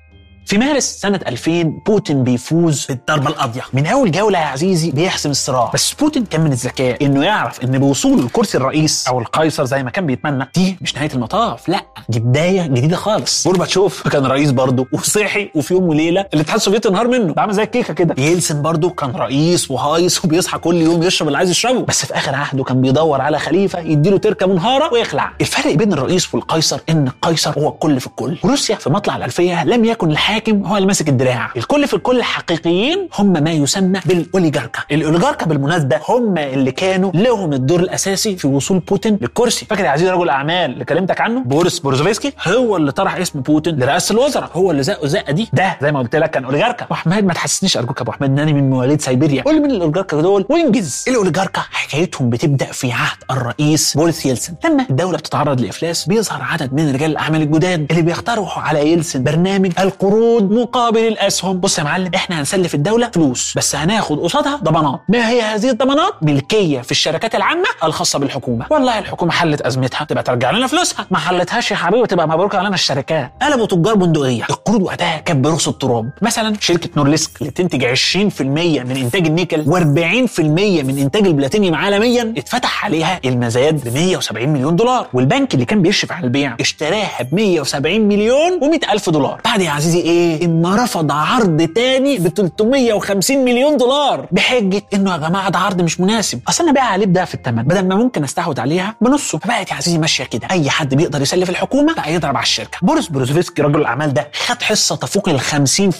في مارس سنة 2000 بوتين بيفوز بالضربة القاضية من أول جولة يا عزيزي بيحسم الصراع بس بوتين كان من الذكاء إنه يعرف إن بوصوله لكرسي الرئيس أو القيصر زي ما كان بيتمنى دي مش نهاية المطاف لا دي بداية جديدة خالص جورباتشوف كان رئيس برضه وصحي وفي يوم وليلة الاتحاد السوفيتي انهار منه ده عامل زي الكيكة كده يلسن برضه كان رئيس وهايص وبيصحى كل يوم يشرب اللي عايز يشربه بس في آخر عهده كان بيدور على خليفة يديله تركة منهارة ويخلع الفرق بين الرئيس والقيصر إن القيصر هو الكل في الكل وروسيا في مطلع الألفية لم يكن الحاكم هو اللي ماسك الدراع الكل في الكل الحقيقيين هم ما يسمى بالاوليجاركا الاوليجاركا بالمناسبه هم اللي كانوا لهم الدور الاساسي في وصول بوتين للكرسي فاكر يا عزيزي رجل الاعمال اللي كلمتك عنه بوريس بورزوفسكي هو اللي طرح اسم بوتين لرئاسه الوزراء هو اللي زقه زقه دي ده زي ما قلت لك كان اوليجاركا ابو حماد ما تحسسنيش ارجوك يا ابو حماد ان انا من مواليد سيبيريا قول لي مين الاوليجاركا دول وانجز الاوليجاركا حكايتهم بتبدا في عهد الرئيس بوريس يلسن لما الدوله بتتعرض لافلاس بيظهر عدد من رجال الاعمال الجداد اللي بيقترحوا على يلسن برنامج القروض مقابل الاسهم بص يا معلم احنا هنسلف الدوله فلوس بس هناخد قصادها ضمانات ما هي هذه الضمانات ملكيه في الشركات العامه الخاصه بالحكومه والله الحكومه حلت ازمتها تبقى ترجع لنا فلوسها ما حلتهاش يا حبيبي تبقى مبروك علينا الشركات قلبوا تجار بندقيه القروض وقتها كانت برخص التراب مثلا شركه نورليسك اللي بتنتج 20% من انتاج النيكل و40% من انتاج البلاتينيوم عالميا اتفتح عليها المزاد ب 170 مليون دولار والبنك اللي كان بيشرف على البيع اشتراها ب 170 مليون و100 الف دولار بعد يا عزيزي ايه اما رفض عرض تاني ب 350 مليون دولار بحجه انه يا جماعه ده عرض مش مناسب اصل انا بايع عليه بده في الثمن بدل ما ممكن استحوذ عليها بنصه فبقت يا عزيزي ماشيه كده اي حد بيقدر يسلف الحكومه بقى يضرب على الشركه بوريس بروزوفسكي رجل الاعمال ده خد حصه تفوق ال 50%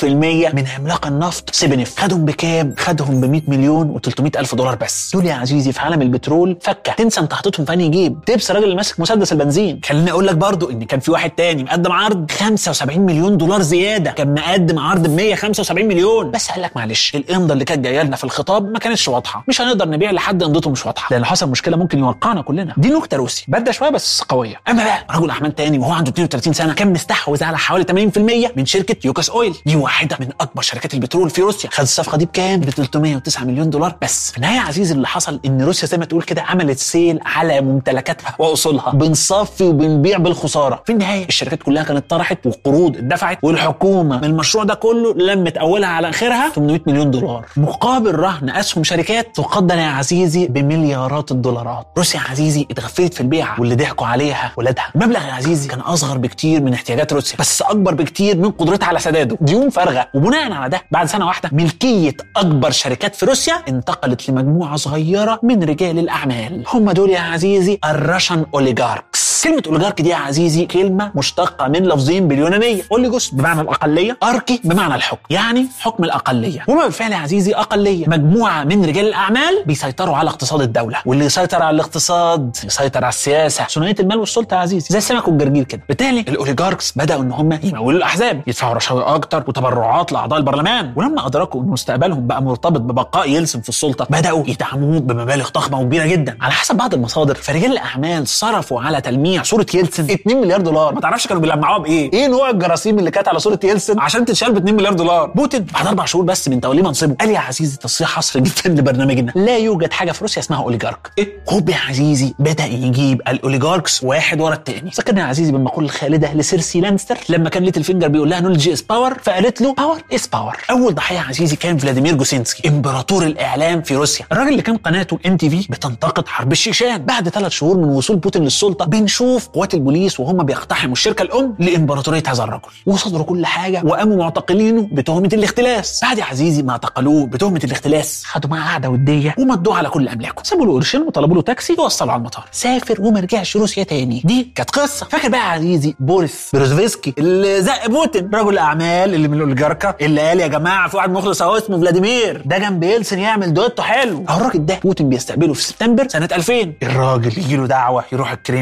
من عملاق النفط سيبنف خدهم بكام خدهم ب 100 مليون و300 الف دولار بس دول يا عزيزي في عالم البترول فكه تنسى انت حاططهم في انهي جيب تبس الراجل اللي ماسك مسدس البنزين خليني اقول لك برضو ان كان في واحد تاني مقدم عرض 75 مليون دولار زياده كان مقدم عرض ب 175 مليون بس قال لك معلش الامضه اللي كانت جايه لنا في الخطاب ما كانتش واضحه مش هنقدر نبيع لحد امضته مش واضحه لان حصل مشكله ممكن يوقعنا كلنا دي نكته روسي بارده شويه بس قويه اما بقى رجل اعمال تاني وهو عنده 32 سنه كان مستحوذ على حوالي 80% من شركه يوكاس اويل دي واحده من اكبر شركات البترول في روسيا خد الصفقه دي بكام ب 309 مليون دولار بس في النهايه يا عزيزي اللي حصل ان روسيا زي ما تقول كده عملت سيل على ممتلكاتها واصولها بنصفي وبنبيع بالخساره في النهايه الشركات كلها كانت طرحت والقروض اتدفعت والحكومه من المشروع ده كله لمت اولها على اخرها 800 مليون دولار مقابل رهن اسهم شركات تقدر يا عزيزي بمليارات الدولارات روسيا يا عزيزي اتغفلت في البيعه واللي ضحكوا عليها ولادها المبلغ يا عزيزي كان اصغر بكتير من احتياجات روسيا بس اكبر بكتير من قدرتها على سداده ديون فارغه وبناء على ده بعد سنه واحده ملكيه اكبر شركات في روسيا انتقلت لمجموعه صغيره من رجال الاعمال هم دول يا عزيزي الراشن اوليجاركس كلمة اوليجارك دي يا عزيزي كلمة مشتقة من لفظين باليونانية اوليجوس بمعنى الأقلية أركي بمعنى الحكم يعني حكم الأقلية وما بالفعل يا عزيزي أقلية مجموعة من رجال الأعمال بيسيطروا على اقتصاد الدولة واللي يسيطر على الاقتصاد يسيطر على السياسة ثنائية المال والسلطة يا عزيزي زي السمك والجرجير كده بالتالي الأوليجاركس بدأوا إن هم يمولوا الأحزاب يدفعوا رشاوي أكتر وتبرعات لأعضاء البرلمان ولما أدركوا إن مستقبلهم بقى مرتبط ببقاء يلسن في السلطة بدأوا يدعموه بمبالغ ضخمة وكبيرة جدا على حسب بعض المصادر فرجال الأعمال صرفوا على تلميع صورة يلسن 2 مليار دولار ما تعرفش كانوا بيلمعوها بايه ايه نوع الجراثيم اللي كانت على صورة يلسن عشان تتشال ب 2 مليار دولار بوتين بعد اربع شهور بس من توليه منصبه قال يا عزيزي تصريح حصري جدا لبرنامجنا لا يوجد حاجه في روسيا اسمها اوليجارك ايه هوب يا عزيزي بدا يجيب الاوليجاركس واحد ورا الثاني فكرنا يا عزيزي بالمقوله الخالده لسيرسي لانستر لما كان ليتل فينجر بيقول لها نولجي از باور فقالت له باور از باور اول ضحيه يا عزيزي كان فلاديمير جوسينسكي امبراطور الاعلام في روسيا الراجل اللي كان قناته ام تي في بتنتقد حرب الشيشان بعد ثلاث شهور من وصول بوتين للسلطه بنشوف قوات البوليس وهم بيقتحموا الشركه الام لامبراطوريه هذا الرجل وصدروا كل حاجه وقاموا معتقلينه بتهمه الاختلاس بعد يا عزيزي ما اعتقلوه بتهمه الاختلاس خدوا معاه قعده وديه ومدوه على كل املاكه سابوا له قرشين وطلبوا له تاكسي يوصله على المطار سافر وما رجعش روسيا تاني دي كانت قصه فاكر بقى يا عزيزي بوريس بروزفسكي اللي زق بوتين رجل الاعمال اللي من الاوليجاركا اللي قال يا جماعه في واحد مخلص اهو اسمه فلاديمير ده جنب يلسن يعمل دوتو حلو اهو الراجل ده بوتين بيستقبله في سبتمبر سنه 2000 الراجل يجي له دعوه يروح الكريملين بيفتكر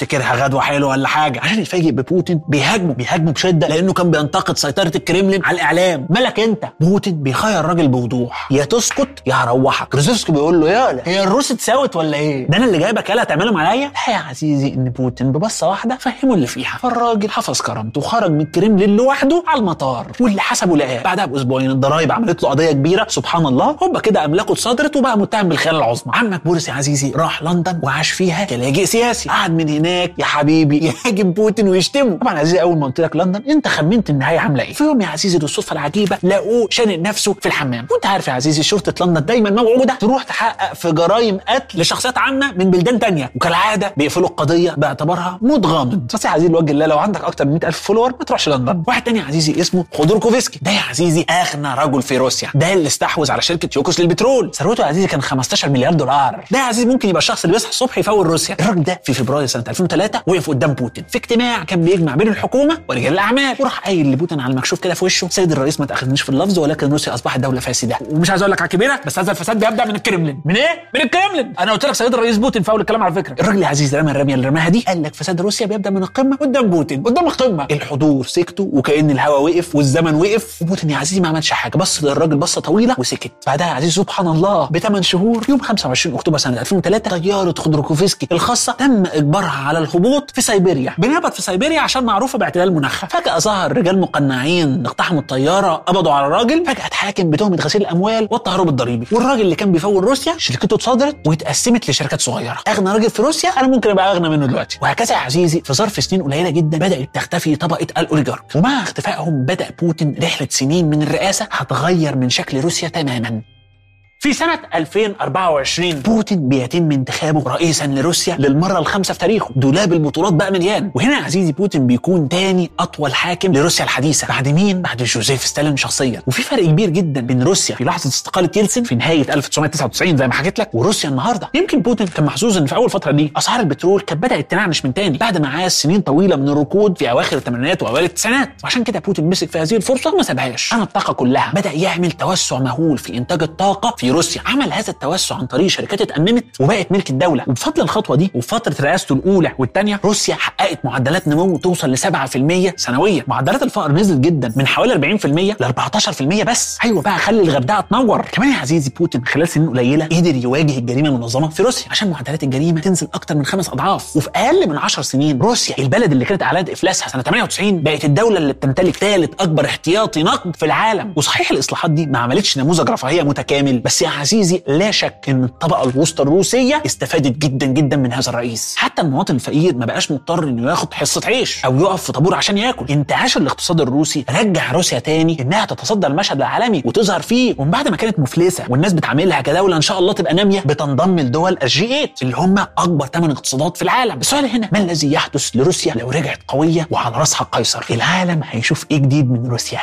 افتكرها غدوه حلوه ولا حاجه عشان يتفاجئ ببوتين بيهاجمه بيهاجمه بشده لانه كان بينتقد سيطره الكريملين على الاعلام مالك انت بوتين بيخير الراجل بوضوح يا تسكت يا هروحك كروزيفسكي بيقول له يالا هي الروس اتساوت ولا ايه ده انا اللي جايبك يالا تعملهم عليا لا يا عزيزي ان بوتين ببصه واحده فهمه اللي فيها فالراجل حفظ كرامته وخرج من الكريملين لوحده على المطار واللي حسبه لقاه بعدها باسبوعين الضرايب عملت له قضيه كبيره سبحان الله هوبا كده املاكه اتصدرت وبقى متهم بالخيانه العظمى عمك بورس يا عزيزي راح لندن وعاش فيها كلاجئ سياسي قعد من هناك يا حبيبي يهاجم بوتين ويشتمه طبعا يا عزيزي اول ما قلت لك لندن انت خمنت النهايه عامله ايه في يوم يا عزيزي للصدفه العجيبه لقوه شانق نفسه في الحمام وانت عارف يا عزيزي شرطه لندن دايما موعوده تروح تحقق في جرائم قتل لشخصيات عامه من بلدان تانية وكالعاده بيقفلوا القضيه باعتبارها موت غامض بس يا عزيزي لوجه الله لو عندك اكتر من 100000 فولور ما تروحش لندن واحد تاني يا عزيزي اسمه خودوركوفسكي ده يا عزيزي اغنى رجل في روسيا ده اللي استحوذ على شركه يوكوس للبترول ثروته يا عزيزي كان 15 مليار دولار ده يا عزيزي ممكن يبقى الشخص اللي بيصحى الصبح يفول روسيا الراجل ده في فبراير سنه 2003 وقف قدام بوتين في اجتماع كان بيجمع بين الحكومه ورجال الاعمال وراح قايل لبوتين على المكشوف كده في وشه سيد الرئيس ما تاخذنيش في اللفظ ولكن روسيا اصبحت دوله فاسده ومش عايز اقول لك على كبيره بس هذا الفساد بيبدا من الكريملين من ايه من الكريملين انا قلت لك سيد الرئيس بوتين في اول الكلام على فكره الراجل يا عزيز رمى الرميه اللي رماها دي قال لك فساد روسيا بيبدا من القمه قدام بوتين قدام القمه الحضور سكتوا وكان الهواء وقف والزمن وقف وبوتين يا عزيزي ما عملش حاجه بص للراجل بصه طويله وسكت بعدها يا عزيز سبحان الله بثمان شهور يوم 25 اكتوبر سنه 2003 طياره خودروكوفسكي الخاصه تم اجبارها على الهبوط في سيبيريا بنهبط في سيبيريا عشان معروفه باعتلال المناخ فجاه ظهر رجال مقنعين اقتحموا الطياره قبضوا على الراجل فجاه اتحاكم بتهمه غسيل الاموال والتهرب الضريبي والراجل اللي كان بيفول روسيا شركته اتصدرت واتقسمت لشركات صغيره اغنى راجل في روسيا انا ممكن ابقى اغنى منه دلوقتي وهكذا يا عزيزي في ظرف سنين قليله جدا بدات تختفي طبقه الاوليجارك ومع اختفائهم بدا بوتين رحله سنين من الرئاسه هتغير من شكل روسيا تماما في سنة 2024 بوتين بيتم انتخابه رئيسا لروسيا للمرة الخامسة في تاريخه دولاب البطولات بقى مليان وهنا يا عزيزي بوتين بيكون تاني أطول حاكم لروسيا الحديثة بعد مين؟ بعد جوزيف ستالين شخصيا وفي فرق كبير جدا بين روسيا في لحظة استقالة يلتسن في نهاية 1999 زي ما حكيت لك وروسيا النهاردة يمكن بوتين كان محظوظ ان في أول فترة دي أسعار البترول كانت بدأت تنعنش من تاني بعد ما عاش سنين طويلة من الركود في أواخر الثمانينات وأوائل التسعينات وعشان كده بوتين مسك في هذه الفرصة وما سابهاش أنا الطاقة كلها بدأ يعمل توسع مهول في إنتاج الطاقة في روسيا عمل هذا التوسع عن طريق شركات اتأممت وبقت ملك الدولة وبفضل الخطوة دي وفترة رئاسته الأولى والثانية روسيا حققت معدلات نمو توصل ل 7% سنويا معدلات الفقر نزلت جدا من حوالي 40% ل 14% بس أيوة بقى خلي الغردقة تنور كمان يا عزيزي بوتين خلال سنين قليلة قدر يواجه الجريمة المنظمة في روسيا عشان معدلات الجريمة تنزل أكتر من خمس أضعاف وفي أقل من 10 سنين روسيا البلد اللي كانت أعلى إفلاسها سنة 98 بقت الدولة اللي بتمتلك ثالث أكبر احتياطي نقد في العالم وصحيح الإصلاحات دي ما عملتش نموذج رفاهية متكامل بس يا عزيزي لا شك ان الطبقه الوسطى الروسيه استفادت جدا جدا من هذا الرئيس حتى المواطن الفقير ما بقاش مضطر انه ياخد حصه عيش او يقف في طابور عشان ياكل انتعاش الاقتصاد الروسي رجع روسيا تاني انها تتصدر المشهد العالمي وتظهر فيه ومن بعد ما كانت مفلسه والناس بتعاملها كدوله ان شاء الله تبقى ناميه بتنضم لدول الجي 8 اللي هم اكبر ثمان اقتصادات في العالم السؤال هنا ما الذي يحدث لروسيا لو رجعت قويه وعلى راسها قيصر العالم هيشوف ايه جديد من روسيا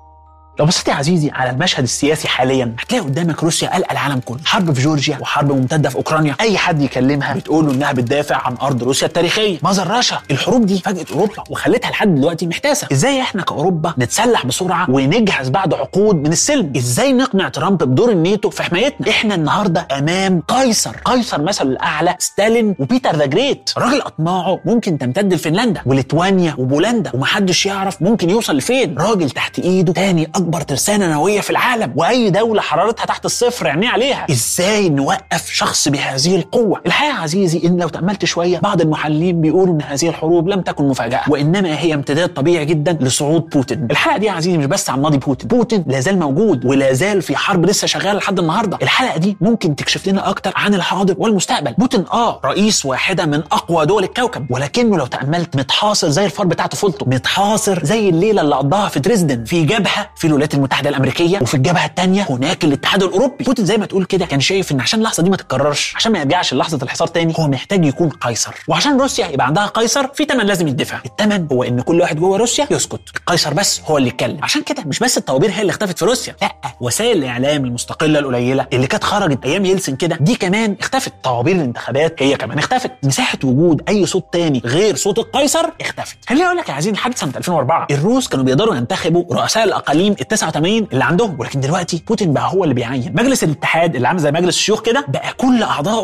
لو بصيت يا عزيزي على المشهد السياسي حاليا هتلاقي قدامك روسيا قلق العالم كله حرب في جورجيا وحرب ممتده في اوكرانيا اي حد يكلمها بتقول له انها بتدافع عن ارض روسيا التاريخيه ماذر رشا الحروب دي فاجئت اوروبا وخلتها لحد دلوقتي محتاسه ازاي احنا كاوروبا نتسلح بسرعه ونجهز بعد عقود من السلم ازاي نقنع ترامب بدور الناتو في حمايتنا احنا النهارده امام قيصر قيصر مثله الاعلى ستالين وبيتر ذا جريت راجل اطماعه ممكن تمتد لفنلندا وليتوانيا وبولندا ومحدش يعرف ممكن يوصل لفين راجل تحت ايده تاني اكبر ترسانه نوويه في العالم واي دوله حرارتها تحت الصفر عينيه عليها ازاي نوقف شخص بهذه القوه الحقيقه يا عزيزي ان لو تاملت شويه بعض المحللين بيقولوا ان هذه الحروب لم تكن مفاجاه وانما هي امتداد طبيعي جدا لصعود بوتين الحلقه دي يا عزيزي مش بس عن ماضي بوتين بوتين لا زال موجود ولا زال في حرب لسه شغاله لحد النهارده الحلقه دي ممكن تكشف لنا اكتر عن الحاضر والمستقبل بوتين اه رئيس واحده من اقوى دول الكوكب ولكنه لو تاملت متحاصر زي الفار بتاع طفولته متحاصر زي الليله اللي قضاها في دريسدن في جبهه في الولايات المتحده الامريكيه وفي الجبهه الثانيه هناك الاتحاد الاوروبي بوتين زي ما تقول كده كان شايف ان عشان اللحظه دي ما تتكررش عشان ما يرجعش لحظه الحصار تاني هو محتاج يكون قيصر وعشان روسيا يبقى عندها قيصر في ثمن لازم يدفع الثمن هو ان كل واحد جوه روسيا يسكت القيصر بس هو اللي يتكلم عشان كده مش بس الطوابير هي اللي اختفت في روسيا لا وسائل الاعلام المستقله القليله اللي كانت خرجت ايام يلسن كده دي كمان اختفت طوابير الانتخابات هي كمان اختفت مساحه وجود اي صوت تاني غير صوت القيصر اختفت خليني اقول لك يا عزيزي لحد سنه 2004 الروس كانوا بيقدروا ينتخبوا رؤساء الاقاليم ال 89 اللي عندهم ولكن دلوقتي بوتين بقى هو اللي بيعين مجلس الاتحاد اللي عامل زي مجلس الشيوخ كده بقى كل اعضائه بالتعيين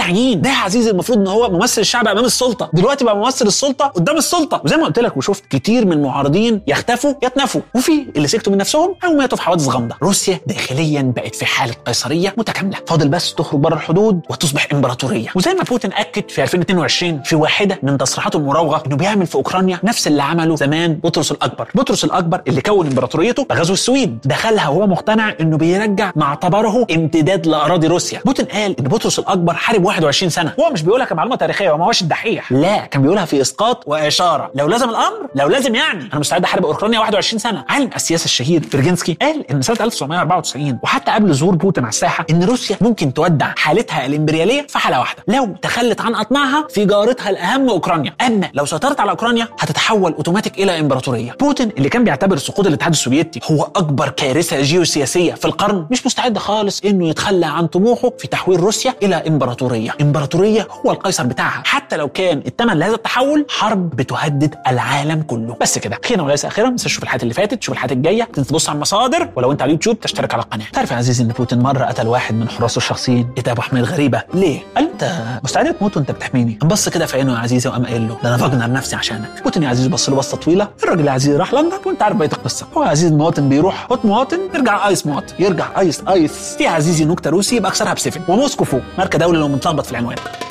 واقعيين ده يا عزيزي المفروض ان هو ممثل الشعب امام السلطه دلوقتي بقى ممثل السلطه قدام السلطه وزي ما قلت لك وشفت كتير من المعارضين يختفوا يتنفوا وفي اللي سكتوا من نفسهم او ماتوا في حوادث غامضه روسيا داخليا بقت في حاله قيصريه متكامله فاضل بس تخرج بره الحدود وتصبح امبراطوريه وزي ما بوتين اكد في 2022 في واحده من تصريحاته المراوغه انه بيعمل في اوكرانيا نفس اللي عمله زمان بطرس الاكبر بطرس الاكبر اللي كون امبراطوريته بغزو السويد دخلها وهو مقتنع انه بيرجع ما اعتبره امتداد لاراضي روسيا بوتين قال ان بطرس الاكبر حارب 21 سنه هو مش بيقولها كمعلومه تاريخيه هو ما هوش الدحيح لا كان بيقولها في اسقاط واشاره لو لازم الامر لو لازم يعني انا مستعد احارب اوكرانيا 21 سنه علم السياسه الشهير فيرجينسكي قال ان سنه 1994 وحتى قبل ظهور بوتين على الساحه ان روسيا ممكن تودع حالتها الامبرياليه في حاله واحده لو تخلت عن اطماعها في جارتها الاهم اوكرانيا اما لو سيطرت على اوكرانيا هتتحول اوتوماتيك الى امبراطوريه بوتين اللي كان بيعتبر سقوط الاتحاد السوفيتي هو اكبر كارثه جيوسياسيه في القرن مش مستعد خالص انه يتخلى عن طموحه في تحويل روسيا الى امبراطوريه امبراطوريه هو القيصر بتاعها حتى لو كان الثمن لهذا التحول حرب بتهدد العالم كله بس كده اخيرا وليس اخيرا ما تنساش تشوف الحلقات اللي فاتت تشوف الحلقات الجايه تنسى تبص على المصادر ولو انت على اليوتيوب تشترك على القناه تعرف يا عزيزي ان بوتين مره قتل واحد من حراسه الشخصيين كتابه حمايه غريبه ليه قال انت مستعد تموت وانت بتحميني قام بص كده في عينه يا عزيزي وقام قايل له ده انا بجنر نفسي عشانك بوتين يا عزيزي بص له بصه طويله الراجل يا عزيزي راح لندن وانت عارف بقيه القصه هو يا عزيزي المواطن بيروح هوت مواطن يرجع ايس مواطن يرجع ايس ايس في يا عزيزي نكته روسي يبقى اكسرها بسفن وموسكو فوق ماركه دوله لو متلخبط في العنوان